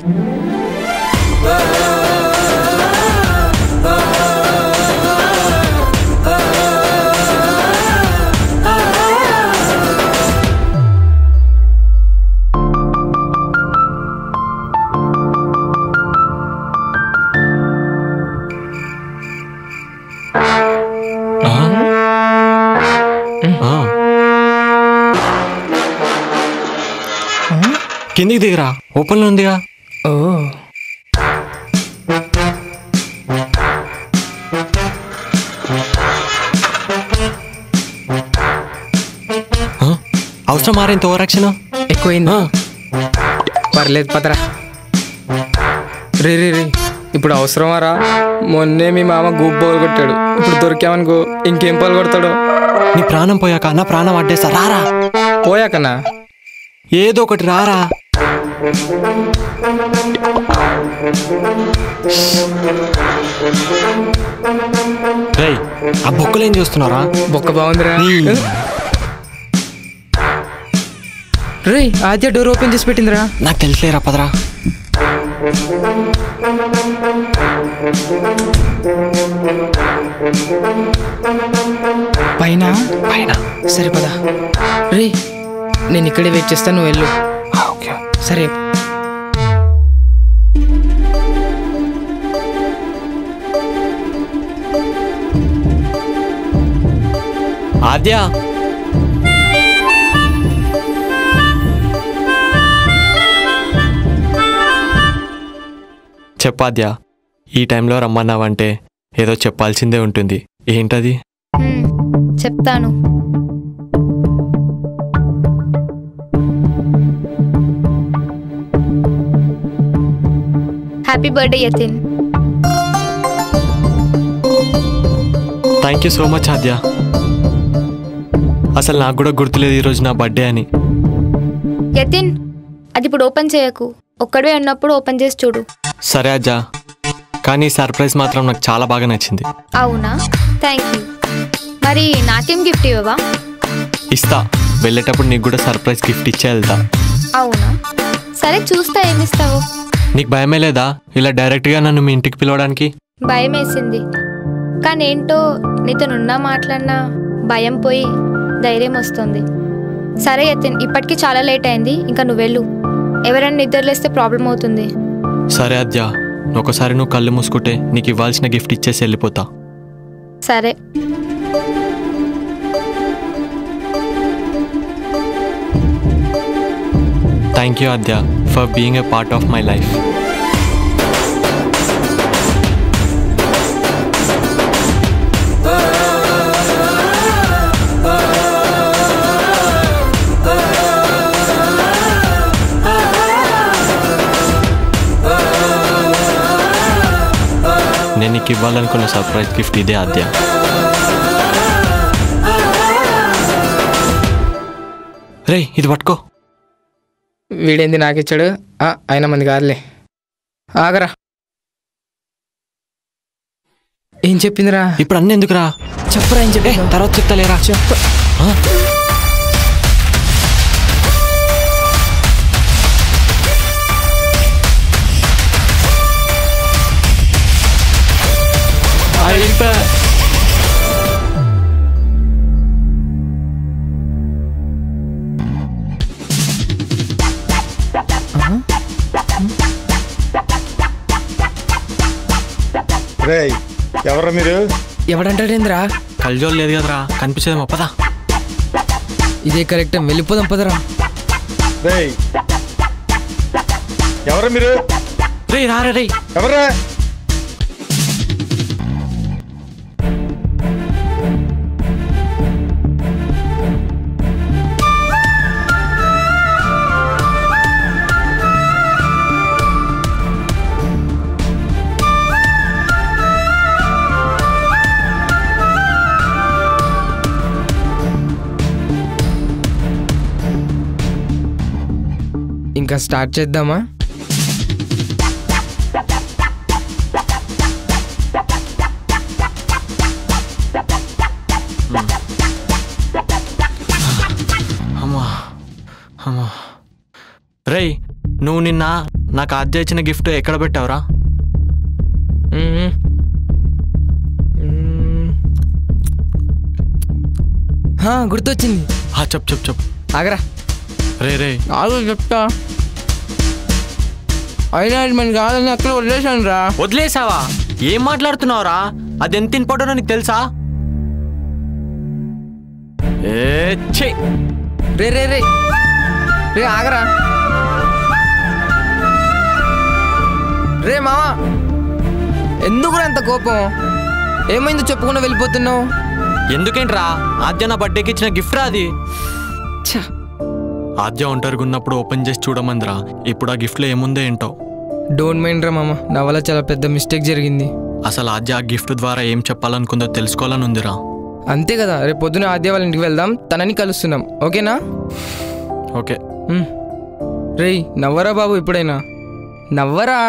కిందికి దిగరా ఓపెన్లో ఉందిగా
ఓ
ఆ? అవసరం మారేంత ఓవరాక్షన్
ఎక్కువైందా పర్లేదు పదరా రే రే రే ఇప్పుడు అవసరమా రా మొన్నే మీ మామ గూప్ బౌల్ కొట్టాడు ఇప్పుడు దొరికామనుకో ఇంకేం పాలు కొడతాడు
నీ ప్రాణం పోయాక నా ప్రాణం అడ్డేస్తా రారా
పోయాకనా
ఏదో ఒకటి రారా రేయ్ ఆ బొక్కలు ఏం చూస్తున్నారా
బొక్క బాగుందిరా రే ఆద్య డోర్ ఓపెన్ చేసి పెట్టిందిరా
నాకు తెలిసిలేరా పదరా
పైన
పైన
సరే పదా రే నేను ఇక్కడే వెయిట్ చేస్తాను నువ్వు వెళ్ళు
ఓకే
సరే
ఆద్య చెప్పాద్య ఈ టైంలో రమ్మన్నావంటే ఏదో చెప్పాల్సిందే ఉంటుంది ఏంటది
హ్మ్, చెప్తాను happy birthday Yatin
thank you so much Aadya అసలు నాకు కూడా గుర్తులేదు ఈరోజు నా బర్త్డే అని
యతిన్ అది ఇప్పుడు ఓపెన్ చేయకు ఒక్కడే ఉన్నప్పుడు ఓపెన్ చేసి చూడు
సరే అజ్జా కానీ సర్ప్రైజ్ మాత్రం నాకు చాలా బాగా నచ్చింది
అవునా థ్యాంక్ యూ మరి నాకేం గిఫ్ట్ ఇవ్వవా
ఇస్తా వెళ్ళేటప్పుడు నీకు కూడా సర్ప్రైజ్ గిఫ్ట్ ఇచ్చే వెళ్తా
అవునా సరే చూస్తా ఏమిస్తావు
నీకు భయమే లేదా ఇలా డైరెక్ట్గా నన్ను మీ ఇంటికి పిలవడానికి
భయం వేసింది కానీ ఏంటో నీతో నున్నా మాట్లాడినా భయం పోయి ధైర్యం వస్తుంది సరే యతిన్ ఇప్పటికీ చాలా లేట్ అయింది ఇంకా నువ్వు వెళ్ళు ఎవరైనా నిద్రలేస్తే ప్రాబ్లం అవుతుంది
సరే అద్యా ఒకసారి నువ్వు కళ్ళు మూసుకుంటే నీకు ఇవ్వాల్సిన గిఫ్ట్ ఇచ్చేసి వెళ్ళిపోతా
సరే
thank you Aadya for being a part of my life నేను నీకు ఇవ్వాలనుకున్న సర్ప్రైజ్ గిఫ్ట్ ఇదే అద్య రే ఇది పట్టుకో
వీడేంది నాకు ఇచ్చాడు ఆ, అయినా మంది కాదులే ఆగరా ఏం చెప్పిందిరా
ఇప్పుడు అన్నీ ఎందుకురా
చెప్పరా ఏం చెప్పి
తర్వాత చెప్తాలేరా
చెప్ప
రేయ్ ఎవరు మీరు
ఎవడంటాడేంద్రా
కళ్ళజోలు లేదు కదరా కనిపించేదేమో పదా
ఇదే కరెక్ట్ వెళ్ళిపోదాం పదరా
రేయ్ ఎవరు మీరు
రే రారా రే
ఎవరా
ఇంకా స్టార్ట్ చేద్దామా
అమ్మా అమ్మా రేయ్ నువ్వు నిన్న నాకు ఆద్య ఇచ్చిన గిఫ్ట్ ఎక్కడ పెట్టావురా
మ్మ్. మ్మ్. హా, గుర్తొచ్చింది
ఆ, చెప్పు చెప్పు చెప్పు
ఆగరా
రే రే
ఆగు చెప్తా అయినా అది మనకి కాదని అక్కడ వదిలేశాను రా
వదిలేసావా ఏం మాట్లాడుతున్నావురా అది ఎంత ఇంపార్టెంట్ నీకు తెలుసా ఏ ఛీ
రే రే రే రే ఆగరా రే మావా ఎందుకు అంత కోపం ఏమైందో చెప్పకుండా వెళ్ళిపోతున్నావు
ఎందుకేంట్రా ఆద్య నా బర్త్డేకి ఇచ్చిన గిఫ్ట్ రా అది
ఛ,
ఆద్య ఒంటరిగా ఉన్నప్పుడు ఓపెన్ చేసి చూడమందిరా ఇప్పుడు ఆ గిఫ్ట్లో ఏముందో ఏంటో
డోంట్ మైండ్ రా మామ నా వల్ల చాలా పెద్ద మిస్టేక్ జరిగింది
అసలు ఆద్య ఆ గిఫ్ట్ ద్వారా ఏం చెప్పాలనుకుందో తెలుసుకోవాలని ఉందిరా
అంతే కదా రేపు పొద్దున ఆద్య వాళ్ళ ఇంటికి వెళ్దాం తనని కలుస్తున్నాం ఓకేనా
ఓకే
మ్. రేయ్ నవ్వరా బాబు ఇప్పుడైనా నవ్వరా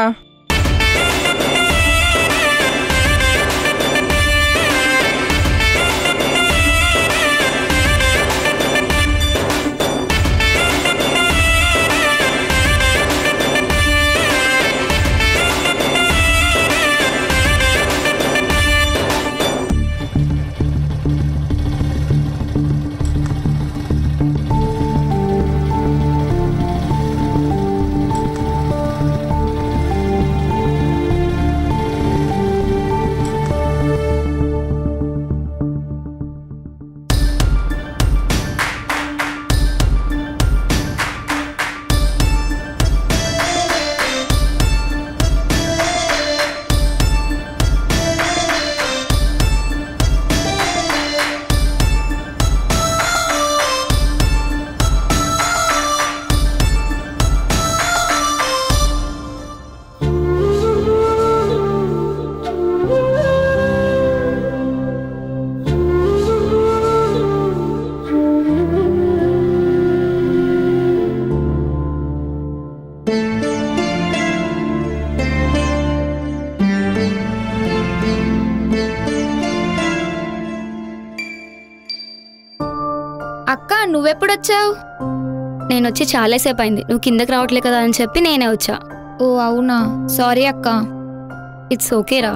అక్క నువ్వెప్పుడొచ్చావు
నేను వచ్చి చాలాసేపు అయింది నువ్వు కిందకి రావట్లే కదా అని చెప్పి నేనే వచ్చా
ఓ అవునా సారీ అక్క
ఇట్స్ ఓకేరా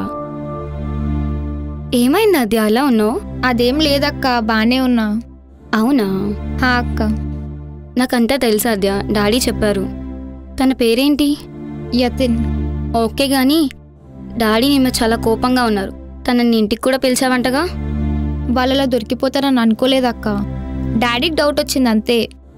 ఏమైంది అది అలా ఉన్నావు
అదేం లేదక్క బానే ఉన్నా
అవునా
హా అక్క
నాకంతా తెలుసు అద్య డాడీ చెప్పారు తన పేరేంటి
యతిన్
ఓకే గాని డాడీ నీ మీద చాలా కోపంగా ఉన్నారు తనని ఇంటికి కూడా పిలిచావంటగా
వాళ్ళలా దొరికిపోతారని అనుకోలేదక్క డాడీకి డౌట్ వచ్చింది అంతే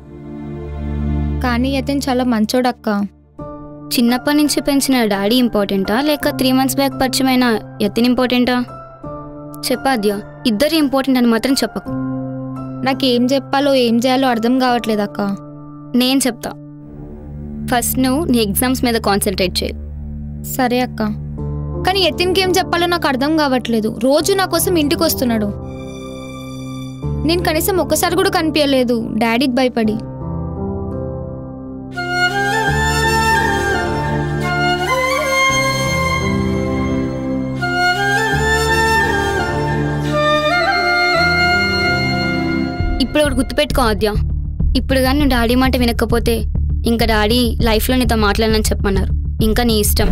కానీ యతిన్ చాలా మంచోడక్క
చిన్నప్పటి నుంచి పెంచిన డాడీ ఇంపార్టెంటా లేక త్రీ మంత్స్ బ్యాక్ పరిచయమైన ఎత్తిన ఇంపార్టెంటా చెప్పాద్య ఇద్దరు ఇంపార్టెంట్ అని మాత్రం చెప్పకు
నాకేం చెప్పాలో ఏం చేయాలో అర్థం కావట్లేదక్క
నేను చెప్తా ఫస్ట్ నువ్వు నీ ఎగ్జామ్స్ మీద కాన్సన్ట్రేట్ చేయి
సరే అక్క కానీ యతిన్కి ఏం చెప్పాలో నాకు అర్థం కావట్లేదు రోజు నా కోసం ఇంటికి వస్తున్నాడు నేను కనీసం ఒక్కసారి కూడా కనిపించలేదు డాడీకి భయపడి
ఇప్పుడు ఒకటి గుర్తుపెట్టుకో ఆద్య ఇప్పుడు కానీ నువ్వు డాడీ మాట వినకపోతే ఇంకా డాడీ లైఫ్లో నీతో మాట్లాడనని చెప్పమన్నారు ఇంకా నీ ఇష్టం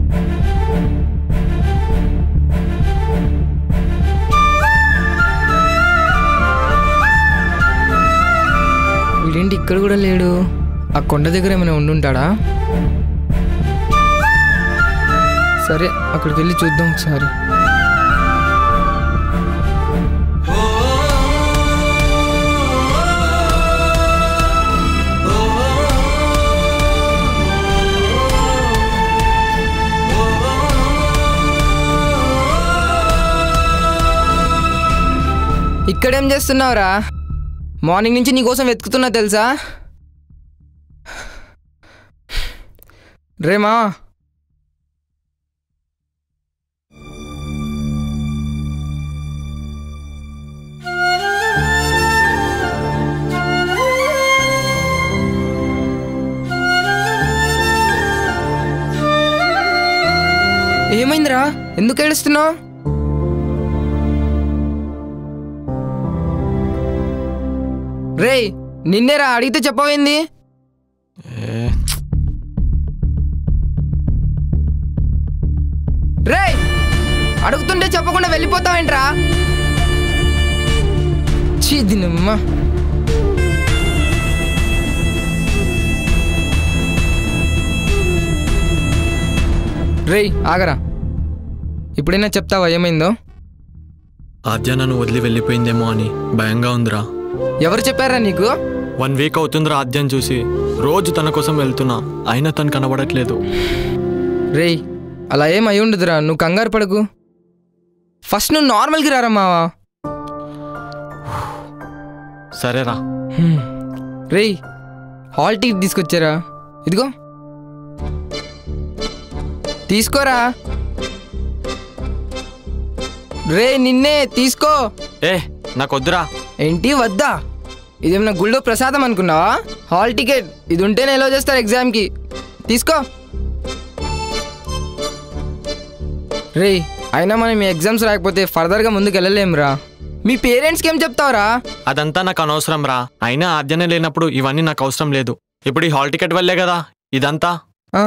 వీడేంటి ఇక్కడ కూడా లేడు ఆ కొండ దగ్గర ఏమైనా ఉండుంటాడా సరే అక్కడికి వెళ్ళి చూద్దాం ఒకసారి ఇక్కడేం చేస్తున్నావురా మార్నింగ్ నుంచి నీకోసం వెతుకుతున్నా తెలుసా రేమా ఏమైందిరా ఎందుకు ఏడుస్తున్నావు రేయ్ నిన్నేరా అడిగితే చెప్పవేంది
ఏ,
రేయ్ అడుగుతుంటే చెప్పకుండా వెళ్ళిపోతావేంట్రా చీ దీనమ్మ రేయ్ ఆగరా ఇప్పుడైనా చెప్తావా ఏమైందో
ఆద్య నన్ను వదిలి వెళ్ళిపోయిందేమో అని భయంగా ఉందిరా
ఎవరు చెప్పారా నీకు
వన్ వీక్ అవుతుందిరా ఆద్యను చూసి రోజు తన కోసం వెళ్తున్నా అయినా తను కనబడట్లేదు
రేయ్ అలా ఏం అయి ఉండదురా నువ్వు కంగారు పడకు ఫస్ట్ నువ్వు నార్మల్కి రారా మావా
సరేరా
హ్మ్. రేయ్ హాల్ టికెట్ తీసుకొచ్చారా ఇదిగో తీసుకోరా రే నిన్నే తీసుకో
ఏ నాకు వద్దురా
ఏంటి వద్దా ఇదేమన్నా గుళ్ళో ప్రసాదం అనుకున్నావా హాల్ టికెట్ ఇది ఉంటేనే ఎలా చేస్తారు ఎగ్జామ్కి తీసుకో రే అయినా మనం ఈ ఎగ్జామ్స్ రాకపోతే ఫర్దర్గా ముందుకు వెళ్ళలేమురా మీ పేరెంట్స్కి ఏం చెప్తావురా
అదంతా నాకు అనవసరం రా అయినా ఆద్యనే లేనప్పుడు ఇవన్నీ నాకు అవసరం లేదు ఇప్పుడు ఈ హాల్ టికెట్ వల్లే కదా ఇదంతా
ఆ.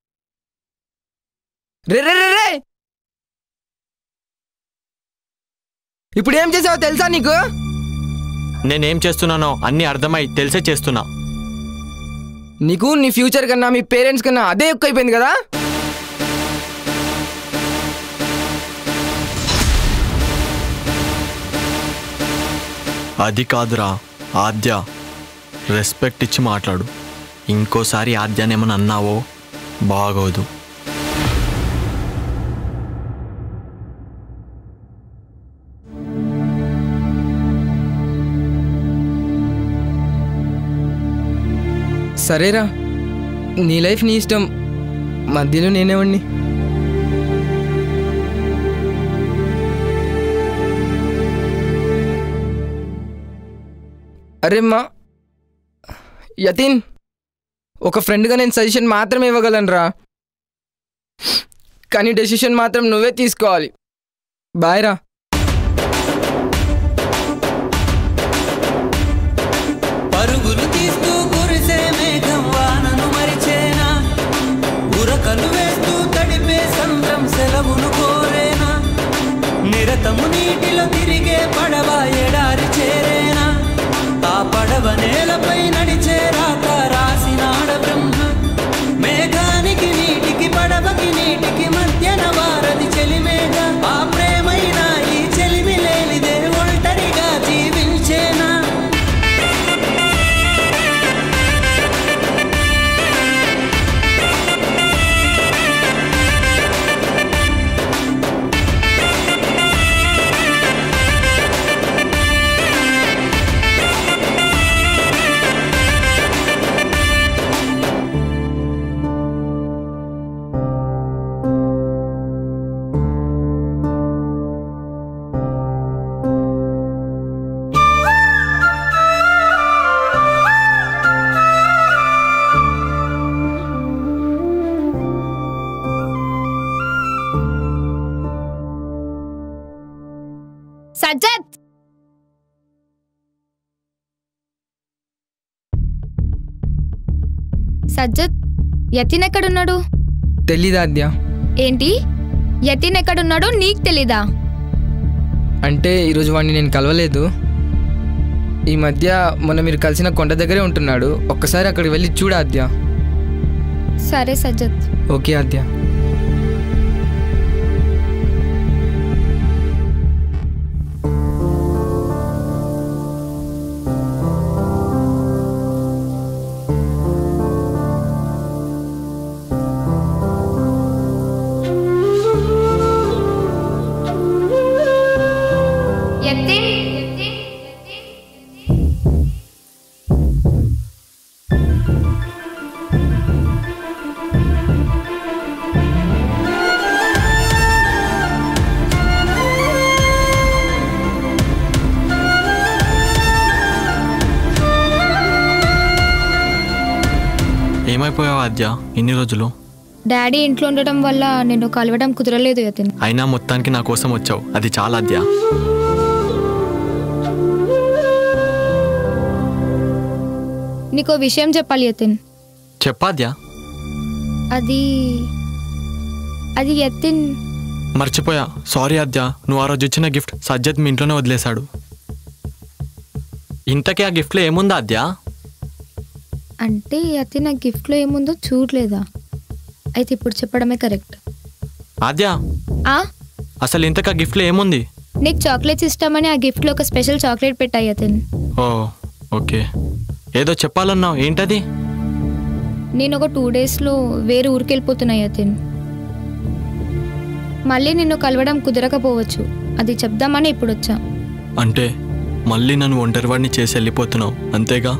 రే రే రే రే ఇప్పుడు ఏం చేసావో తెలుసా నీకు
నేనేం చేస్తున్నానో అన్నీ అర్థమై తెలిసే చేస్తున్నా
నీకు నీ ఫ్యూచర్ కన్నా మీ పేరెంట్స్ కన్నా అదే ఎక్కువ అయిపోయింది కదా
అది కాదురా ఆద్య రెస్పెక్ట్ ఇచ్చి మాట్లాడు ఇంకోసారి ఆద్యానేమని అన్నావో బాగోదు
సరేరా నీ లైఫ్ నీ ఇష్టం మధ్యలో నేనేవండి అరే మా యతీన్ ఒక ఫ్రెండ్గా నేను సజెషన్ మాత్రమే ఇవ్వగలనురా కానీ డెసిషన్ మాత్రం నువ్వే తీసుకోవాలి బాయ్ రా
పరుగులు తీస్తూ కురిసే మేఘం వానను మరిచేనా ఉరకలు వేస్తూ తడిపే సంద్రం సెలవును కోరేనా నిరతము నీటిలో తిరిగే పడవ ఎడారి చేరేనా ఆ పడవ నేలపై నడిచే రాత రాసినాడ బ్రహ్మ మేఘానికి నీటికి పడవకి నీటికి మధ్యన వారది చెలిమేఘ ఆ ప్రేమైన ఈ చెలిమి లేనిదే ఒంటరిగా జీవించేనా
సజ్జత్ సజ్జత్ యతిన్ ఎక్కడున్నాడు
తెలీదా అద్యా
ఏంటి యతిన్ ఎక్కడున్నాడో నీకు తెలీదా
అంటే ఈరోజు వాడిని నేను కలవలేదు ఈ మధ్య మొన్న మీరు కలిసిన కొండ దగ్గరే ఉంటున్నాడు ఒక్కసారి అక్కడికి వెళ్ళి చూడ ఆద్య
సరే సజ్జత్
ఓకే ఆద్య
యతిన్
ఏమైపోయావు ఆద్య ఇన్ని రోజులు
డాడీ ఇంట్లో ఉండటం వల్ల నేను కలవడం కుదరలేదు యతిన్
అయినా మొత్తానికి నా కోసం వచ్చావు అది చాలా ఆద్య
నీకో విషయం చెప్పాలి యతిన్
చెప్పాద్య
అది అది యతిన్
మర్చిపోయా సారీ ఆద్య నువ్వు ఆ రోజు ఇచ్చిన గిఫ్ట్ సజ్జత్ మీ ఇంట్లోనే వదిలేశాడు ఇంతకీ ఆ గిఫ్ట్లో ఏముందా ఆద్య
అంటే యతిన్ ఆ గిఫ్ట్లో ఏముందో చూడలేదా అయితే ఇప్పుడు చెప్పడమే కరెక్ట్
ఆద్య
ఆ
అసలు ఇంతకు ఆ గిఫ్ట్లో ఏముంది
నీకు చాక్లెట్స్ ఇష్టమని ఆ గిఫ్ట్లో ఒక స్పెషల్ చాక్లెట్ పెట్టాయి యతిన్
ఓ ఓకే ఏదో చెప్పాలన్నావు ఏంటది
నేను ఒక టూ డేస్లో వేరే ఊరికి వెళ్ళిపోతున్నా యతిన్ మళ్ళీ నిన్ను కలవడం కుదరకపోవచ్చు అది చెప్దామని ఇప్పుడు వచ్చా
అంటే మళ్ళీ నన్ను ఒంటరివాడిని చేసి వెళ్ళిపోతున్నావు అంతేగా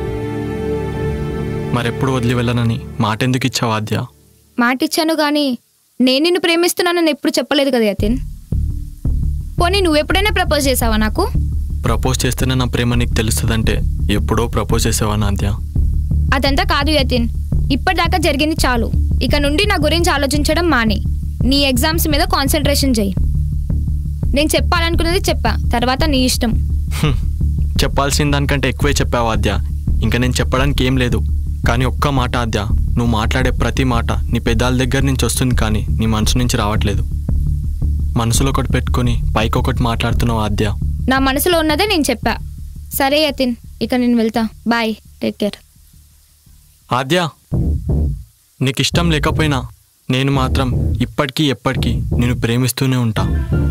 మరెప్పుడు వదిలి వెళ్ళనని మాట ఎందుకు ఇచ్చావు ఆద్య
మాట ఇచ్చాను కానీ నేను నిన్ను ప్రేమిస్తున్నానని ఎప్పుడు చెప్పలేదు కదా యతిన్ పోనీ నువ్వు ఎప్పుడైనా ప్రపోజ్ చేసావా నాకు
ప్రపోజ్ చేస్తేనే నా ప్రేమ నీకు తెలుస్తుందంటే ఎప్పుడో ప్రపోజ్ చేసావా ఆద్య
అదంతా కాదు యతిన్ ఇప్పటిదాకా జరిగింది చాలు ఇక నుండి నా గురించి ఆలోచించడం మాని నీ ఎగ్జామ్స్ మీద కాన్సన్ట్రేషన్ చెయ్యి నేను చెప్పాలనుకున్నది చెప్పా తర్వాత నీ ఇష్టం
హ్మ్. చెప్పాల్సిన దానికంటే ఎక్కువే చెప్పావు ఆద్య ఇంకా నేను చెప్పడానికి ఏం లేదు కానీ ఒక్క మాట ఆద్య నువ్వు మాట్లాడే ప్రతి మాట నీ పెదాల దగ్గర నుంచి వస్తుంది కానీ నీ మనసు నుంచి రావట్లేదు మనసులో ఒకటి పెట్టుకొని పైకి ఒకటి మాట్లాడుతున్నావు ఆద్య
నా మనసులో ఉన్నదే నేను చెప్పా సరే యతిన్ ఇక నేను వెళ్తా బాయ్ టేక్ కేర్
ఆద్య నీకు ఇష్టం లేకపోయినా నేను మాత్రం ఇప్పటికీ ఎప్పటికీ నేను ప్రేమిస్తూనే ఉంటా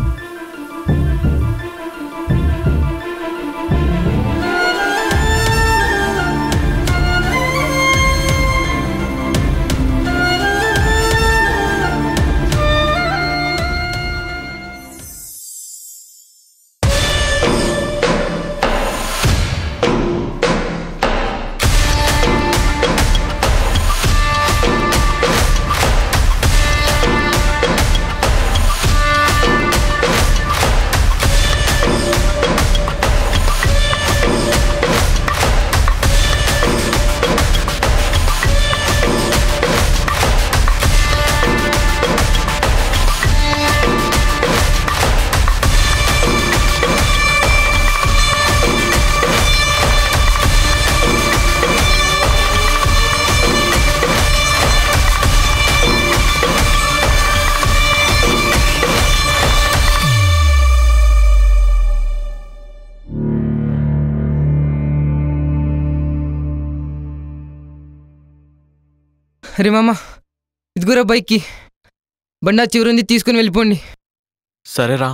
అరే మామ ఇదిగురా బైక్కి బండా చివరింది తీసుకుని వెళ్ళిపోండి
సరేరా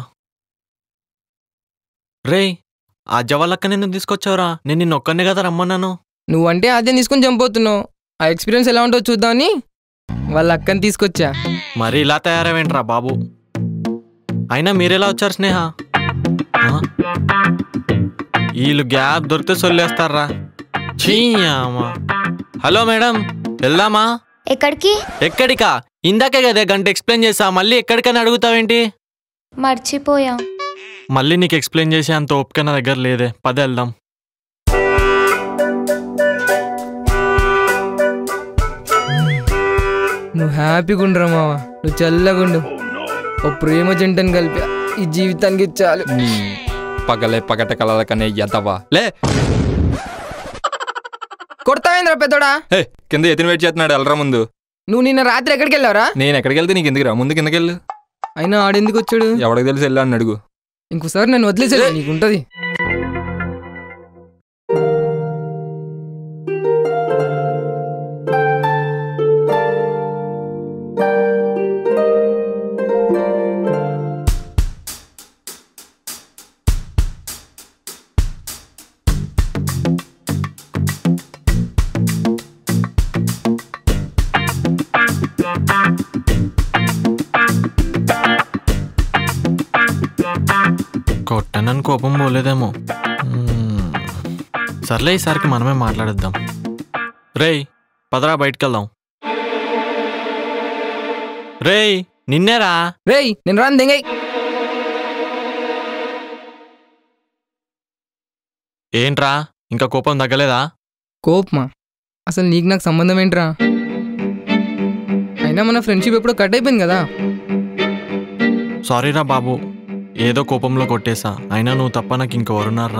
రే ఆ జవాలక్క నిన్ను తీసుకొచ్చావురా నేను నిన్ను ఒక్కనే కదా రమ్మన్నాను
నువ్వంటే అదే తీసుకొని చంపోతున్నావు ఆ ఎక్స్పీరియన్స్ ఎలా ఉంటుందో చూద్దామని వాళ్ళ అక్కని తీసుకొచ్చా
మరి ఇలా తయారవేంట్రా బాబు అయినా మీరెలా వచ్చారు స్నేహ ఆ? వీళ్ళు గ్యాప్ దొరికితే సొల్లేస్తారా చీయామా హలో మేడం వెళ్దామా
ఎక్కడికి
ఎక్కడికా ఇందాకే కదా గంట ఎక్స్ప్లెయిన్ చేసా మళ్ళీ ఎక్కడికని అడుగుతావేంటి
మర్చిపోయా
మళ్ళీ నీకు ఎక్స్ప్లెయిన్ చేసే అంత ఓపిక నా దగ్గర లేదే పద వెళ్దాం
నువ్వు హ్యాపీగా ఉండరా మావ నువ్వు చల్లగుండు ఓ ప్రేమ జంటను కలిపా ఈ జీవితానికి చాలు
నీ పగలే పగట కలల కనే ఎదవా లే
కొడతావేంద్రా పెద్దోడా
హే కింద ఎతిని వెయిట్ చేస్తున్నాడు వెళ్ళరా ముందు
నువ్వు నిన్న రాత్రి ఎక్కడికి వెళ్ళావరా
నేను ఎక్కడికి వెళ్తే నీకు ఎందుకు రా ముందు కిందకి వెళ్ళు
అయినా ఆడెందుకు వచ్చాడు
ఎవడికి తెలిసి వెళ్ళా అని అడుగు
ఇంకోసారి నన్ను వదిలేసే నీకుంటది
కొట్టనని కోపం పోలేదేమో మ్మ్. సర్లే ఈసారికి మనమే మాట్లాడేద్దాం రేయ్ పదరా బయటికి వెళ్దాం రేయ్ నిన్నేరా
రేయ్ నేను రాను దెంగై
ఏంట్రా ఇంకా కోపం తగ్గలేదా
కోపమా అసలు నీకు నాకు సంబంధం ఏంట్రా అయినా మన ఫ్రెండ్షిప్ ఎప్పుడో కట్ అయిపోయింది కదా
సారీరా బాబు ఏదో కోపంలో కొట్టేశా అయినా నువ్వు తప్ప నాకు ఇంకెవరున్నారా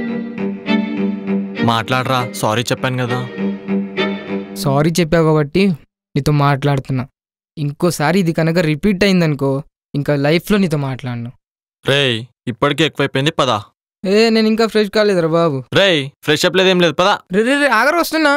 మాట్లాడరా సారీ చెప్పాను కదా
సారీ చెప్పావు కాబట్టి నీతో మాట్లాడుతున్నా ఇంకోసారి ఇది కనుక రిపీట్ అయిందనుకో ఇంకా లైఫ్లో నీతో మాట్లాడను
రేయ్ ఇప్పటికే ఎక్కువైపోయింది పదా
ఏ నేను ఇంకా ఫ్రెష్ కాలేదురా బాబు
రేయ్ ఫ్రెష్ అప్ లేదేం లేదు పదా
రే రే రే ఆగరు వస్తున్నా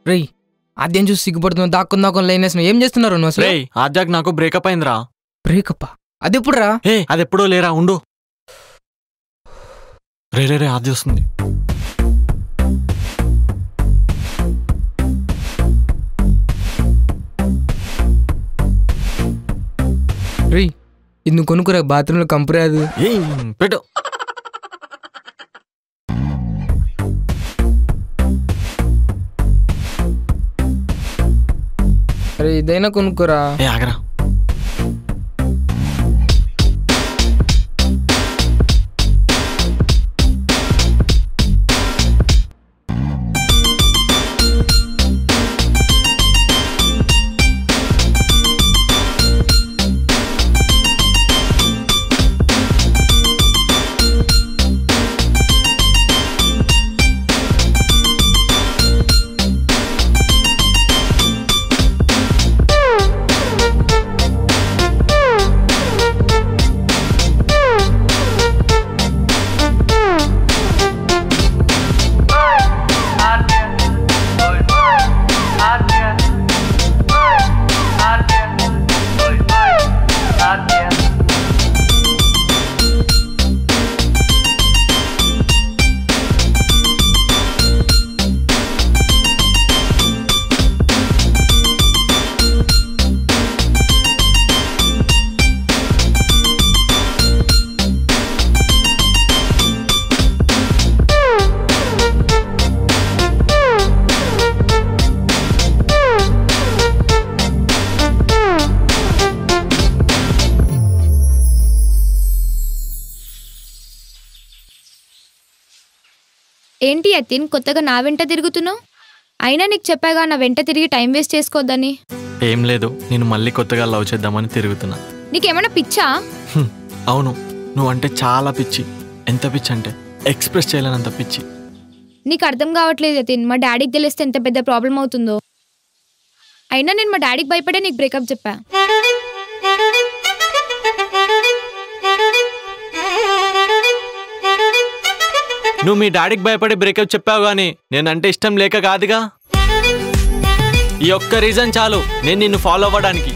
రేయ్ అదేం చూసి సిగ్గుపడుతున్నావు దాక్కుని దాక్కుని లైన్ వేసిన ఏం చేస్తున్నారు నువ్వు అసలు
రేయ్ ఆద్యాకి నాకు బ్రేకప్ అయిందిరా
బ్రేకప్ అది ఎప్పుడు రా
ఏ అది ఎప్పుడో లేరా ఉండు రే రే రే ఆద్య వస్తుంది
రేయ్ ఇది నువ్వు కొనుక్కురా బాత్రూంలో కంపు రాదు
ఏయ్ పెట్టు
అరే ఇదైనా కొనుక్కోరా
ఏ ఆగరా
ఏంటి యతిన్ కొత్తగా నా వెంట తిరుగుతున్నావు అయినా నీకు చెప్పాగా నా వెంట తిరిగి టైం వేస్ట్ చేసుకోవద్దని
ఏం లేదు నేను మళ్ళీ కొత్తగా లవ్ చేద్దామని తిరుగుతున్నా
నీకేమైనా పిచ్చా
హ్మ్, అవును నువ్వంటే చాలా పిచ్చి ఎంత పిచ్చి అంటే ఎక్స్ప్రెస్ చేయలేనంత పిచ్చి
నీకు అర్థం కావట్లేదు యతిన్ మా డాడీకి తెలిస్తే ఎంత పెద్ద ప్రాబ్లం అవుతుందో అయినా నేను మా డాడీకి భయపడే నీకు బ్రేకప్ చెప్పా
నువ్వు మీ డాడీకి భయపడి బ్రేకప్ చెప్పావు కానీ నేనంటే ఇష్టం లేక కాదుగా ఈ ఒక్క రీజన్ చాలు నేను నిన్ను ఫాలో అవ్వడానికి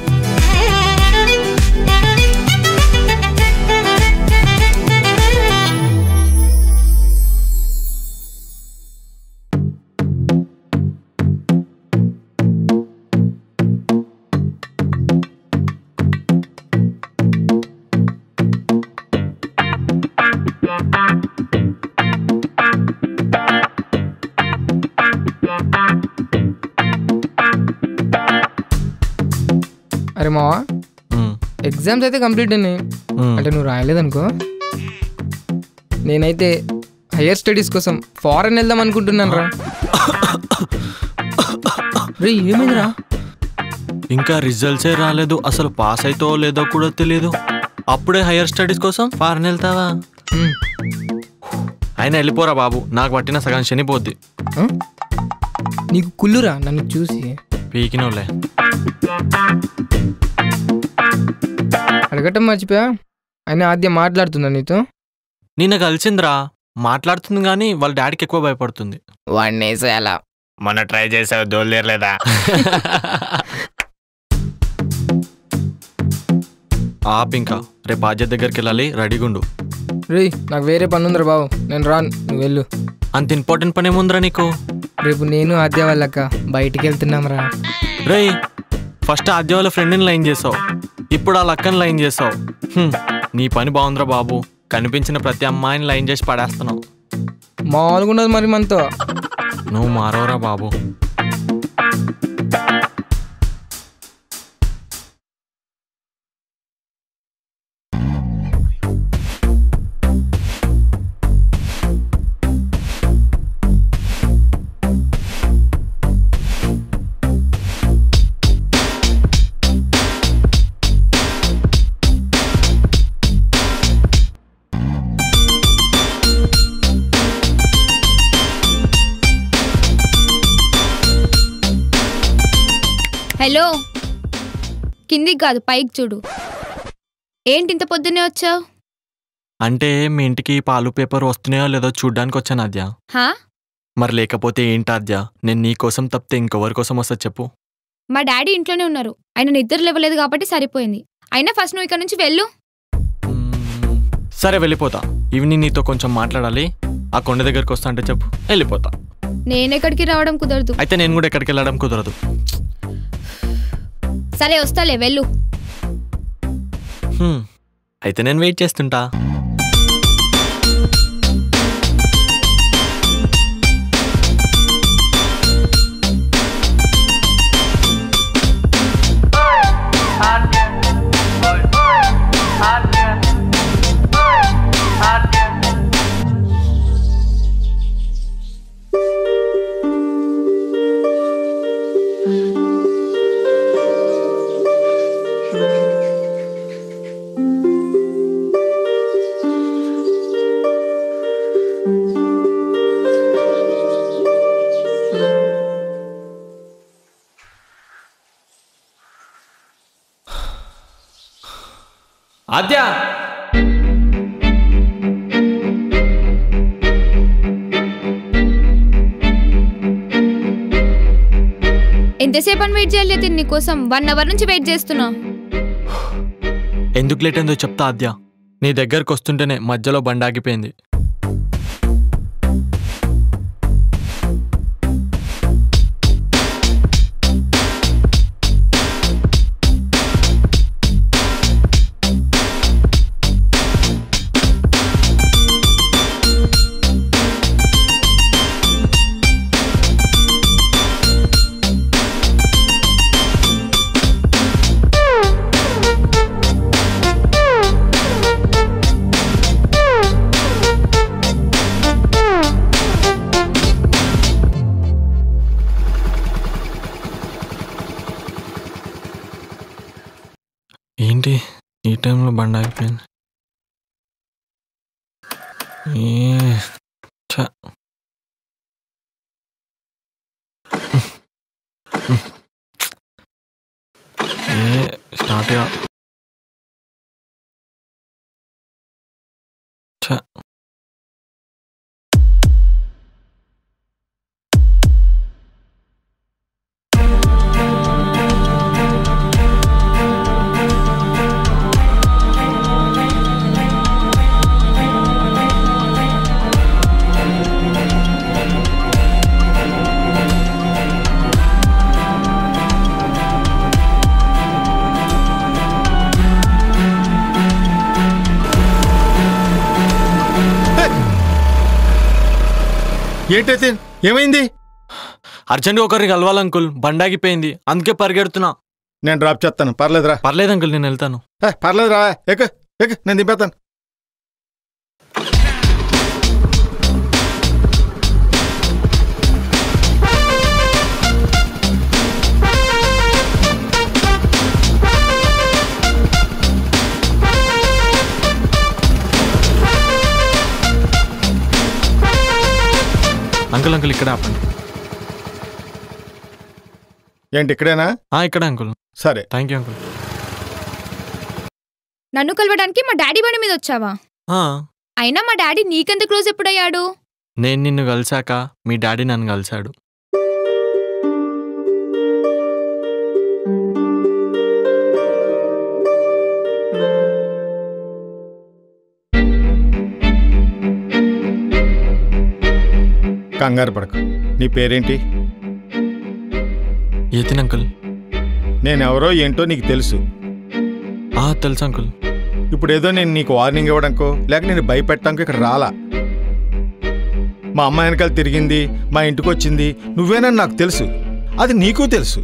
అరే మావా
మ్మ్.
ఎగ్జామ్స్ అయితే కంప్లీట్ అయినాయి
మ్మ్.
అంటే నువ్వు రాయలేదనుకో నేనైతే హయ్యర్ స్టడీస్ కోసం ఫారెన్ వెళ్దాం అనుకుంటున్నాను రా రే ఏమైందిరా
ఇంకా రిజల్ట్సే రాలేదు అసలు పాస్ అవుతో లేదో కూడా తెలియదు అప్పుడే హైయర్ స్టడీస్ కోసం ఫారెన్ వెళ్తావా
మ్మ్.
అయినా వెళ్ళిపోరా బాబు నాకు పట్టిన సగం శనిపోద్ది
ఆ? నీకు కుళ్ళురా నన్ను చూసి
పీకినోలే
అడగటం మర్చిపోయా అయినా ఆద్యం మాట్లాడుతుందా నీతో
నిన్న కలిసిందిరా మాట్లాడుతుంది కానీ వాళ్ళ డాడీకి ఎక్కువ భయపడుతుంది
వాడిని అలా
మొన్న ట్రై చేసావు దోలేర్లేదా
ఆప్ ఇంకా రేపు బాధ్యత దగ్గరికి వెళ్ళాలి రెడీగుండు
రే నాకు వేరే పని ఉందిరా బాబు నేను రాను నువ్వు వెళ్ళు
అంత ఇంపార్టెంట్ పని ఏముందిరా నీకు
రేపు నేను ఆద్య వాళ్ళక్క బయటికి వెళ్తున్నాం రా
రేయ్ ఫస్ట్ ఆద్య వాళ్ళ ఫ్రెండ్ని లైన్ చేసావు ఇప్పుడు ఆ లక్కని లైన్ చేసావు హ్మ్, నీ పని బాగుందిరా బాబు కనిపించిన ప్రతి అమ్మాయిని లైన్ చేసి పడేస్తున్నావు
మామూలుగా ఉండదు మరి మనతో
నువ్వు మారవరా బాబు
హలో కిందికి కాదు పైకి చూడు ఏంటి ఇంత పొద్దున్నే వచ్చావు
అంటే మీ ఇంటికి పాలు పేపర్ వస్తున్నాయో లేదో చూడ్డానికి వచ్చాను ఆద్య
హా
మరి లేకపోతే ఏంటాద్య నేను నీ కోసం తప్పితే ఇంకెవరి కోసం వస్తా చెప్పు
మా డాడీ ఇంట్లోనే ఉన్నారు ఆయన నిద్ర లేవలేదు కాబట్టి సరిపోయింది అయినా ఫస్ట్ నువ్వు ఇక్కడ నుంచి వెళ్ళు
సరే వెళ్ళిపోతా ఈవినింగ్ నీతో కొంచెం మాట్లాడాలి ఆ కొండ దగ్గరికి వస్తా అంటే చెప్పు వెళ్ళిపోతా
నేను ఎక్కడికి రావడం కుదరదు
అయితే నేను కూడా ఎక్కడికి వెళ్ళడం కుదరదు
సరే వస్తాలే వెళ్ళు
హ్మ్. అయితే నేను వెయిట్ చేస్తుంటా ఆద్య
ఎంతసేపు అని వెయిట్ చేయాలి అతను నీకోసం వన్ అవర్ నుంచి వెయిట్ చేస్తున్నా
ఎందుకు లేట్ అయిందో చెప్తా ఆద్య నీ దగ్గరకు వస్తుంటేనే మధ్యలో బండి ఆగిపోయింది ఏంటి ఈ టైంలో బండి ఆగిపోయింది ఏ, ఛ. ఏ స్టార్ట్ గా ఛ.
ఏంటైతే ఏమైంది
అర్జెంట్గా ఒకరిని కలవాలి అంకుల్ బండి ఆగిపోయింది అందుకే పరిగెడుతున్నా
నేను డ్రాప్ చేస్తాను పర్లేదురా
పర్లేదు అంకుల్ నేను వెళ్తాను
ఏ, పర్లేదురా ఎక్క ఎక్క నేను దింపేస్తాను
అంకుల్ అంకుల్ ఇక్కడ ఆపండి
ఏంటి ఇక్కడేనా
ఆ, ఇక్కడ అంకుల్
సరే
థ్యాంక్ యూ అంకుల్
నన్ను కలవడానికి మా డాడీ బండి మీద వచ్చావా
ఆ,
అయినా మా డాడీ నీకెంత క్లోజ్ ఎప్పుడయ్యాడు
నేను నిన్ను కలిశాక మీ డాడీ నన్ను కలిశాడు
కంగారు పడకు నీ పేరేంటి
యతిన్ అంకుల్
నేనెవరో ఏంటో నీకు తెలుసు
ఆ తెలుసు అంకుల్
ఇప్పుడు ఏదో నేను నీకు వార్నింగ్ ఇవ్వడానికో లేక నేను భయపెట్టడానికో ఇక్కడ రాలా మా అమ్మ వెనకాల తిరిగింది మా ఇంటికి వచ్చింది నువ్వేనని నాకు తెలుసు అది నీకు తెలుసు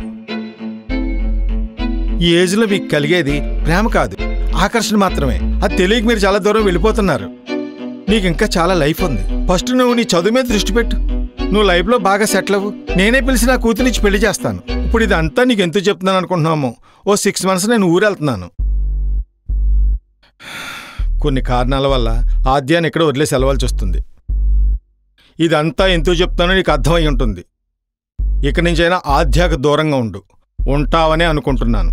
ఈ ఏజ్లో మీకు కలిగేది ప్రేమ కాదు ఆకర్షణ మాత్రమే అది తెలియక మీరు చాలా దూరం వెళ్ళిపోతున్నారు నీకు ఇంకా చాలా లైఫ్ ఉంది ఫస్ట్ నువ్వు నీ చదువు మీద దృష్టి పెట్టు నువ్వు లైఫ్లో బాగా సెటిల్ అవ్వు నేనే పిలిచి నా కూతురిచ్చి పెళ్లి చేస్తాను ఇప్పుడు ఇదంతా నీకు ఎందుకు చెప్తున్నాను అనుకుంటున్నామో ఓ సిక్స్ మంత్స్ నేను ఊరెళ్తున్నాను కొన్ని కారణాల వల్ల ఆద్యాన్ని ఇక్కడ వదిలేసి వెళ్ళవలసి వస్తుంది ఇదంతా ఎందుకు చెప్తానో నీకు అర్థమై ఉంటుంది ఇక నుంచైనా ఆధ్యాకు దూరంగా ఉండు ఉంటావనే అనుకుంటున్నాను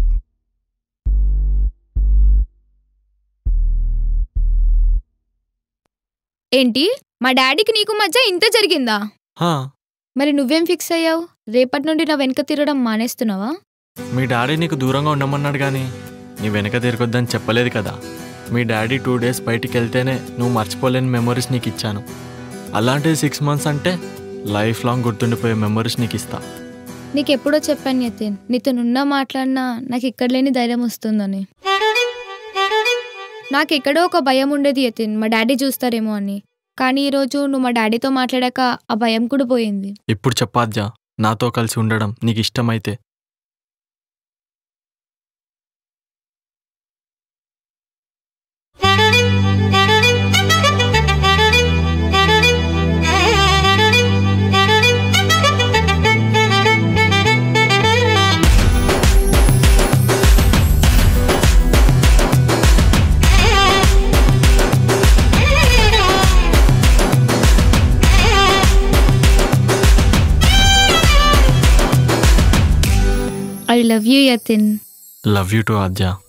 ఏంటి మా డాడీకి నీకు మధ్య ఇంత జరిగిందా
హా,
మరి నువ్వేం ఫిక్స్ అయ్యావు రేపటి నుండి నా వెనక తిరగడం మానేస్తున్నావా
మీ డాడీ నీకు దూరంగా ఉండమన్నాడు కానీ నీ వెనక తిరగొద్దని చెప్పలేదు కదా మీ డాడీ టూ డేస్ బయటికి వెళ్తేనే నువ్వు మర్చిపోలేని మెమరీస్ నీకు ఇచ్చాను అలాంటిది సిక్స్ మంత్స్ అంటే లైఫ్ లాంగ్ గుర్తుండిపోయే మెమరీస్ నీకు ఇస్తా
నీకు ఎప్పుడో చెప్పాను యతిన్ నీతో నున్నా మాట్లాడినా నాకు ఇక్కడ లేని ధైర్యం వస్తుందని నాకు ఎక్కడో ఒక భయం ఉండేది యతిన్ మా డాడీ చూస్తారేమో అని కానీ ఈరోజు నువ్వు మా డాడీతో మాట్లాడాక ఆ భయం కూడా పోయింది
ఇప్పుడు చెప్పాద్యా నాతో కలిసి ఉండడం నీకు ఇష్టమైతే
I love you Yatin
love you too Aadya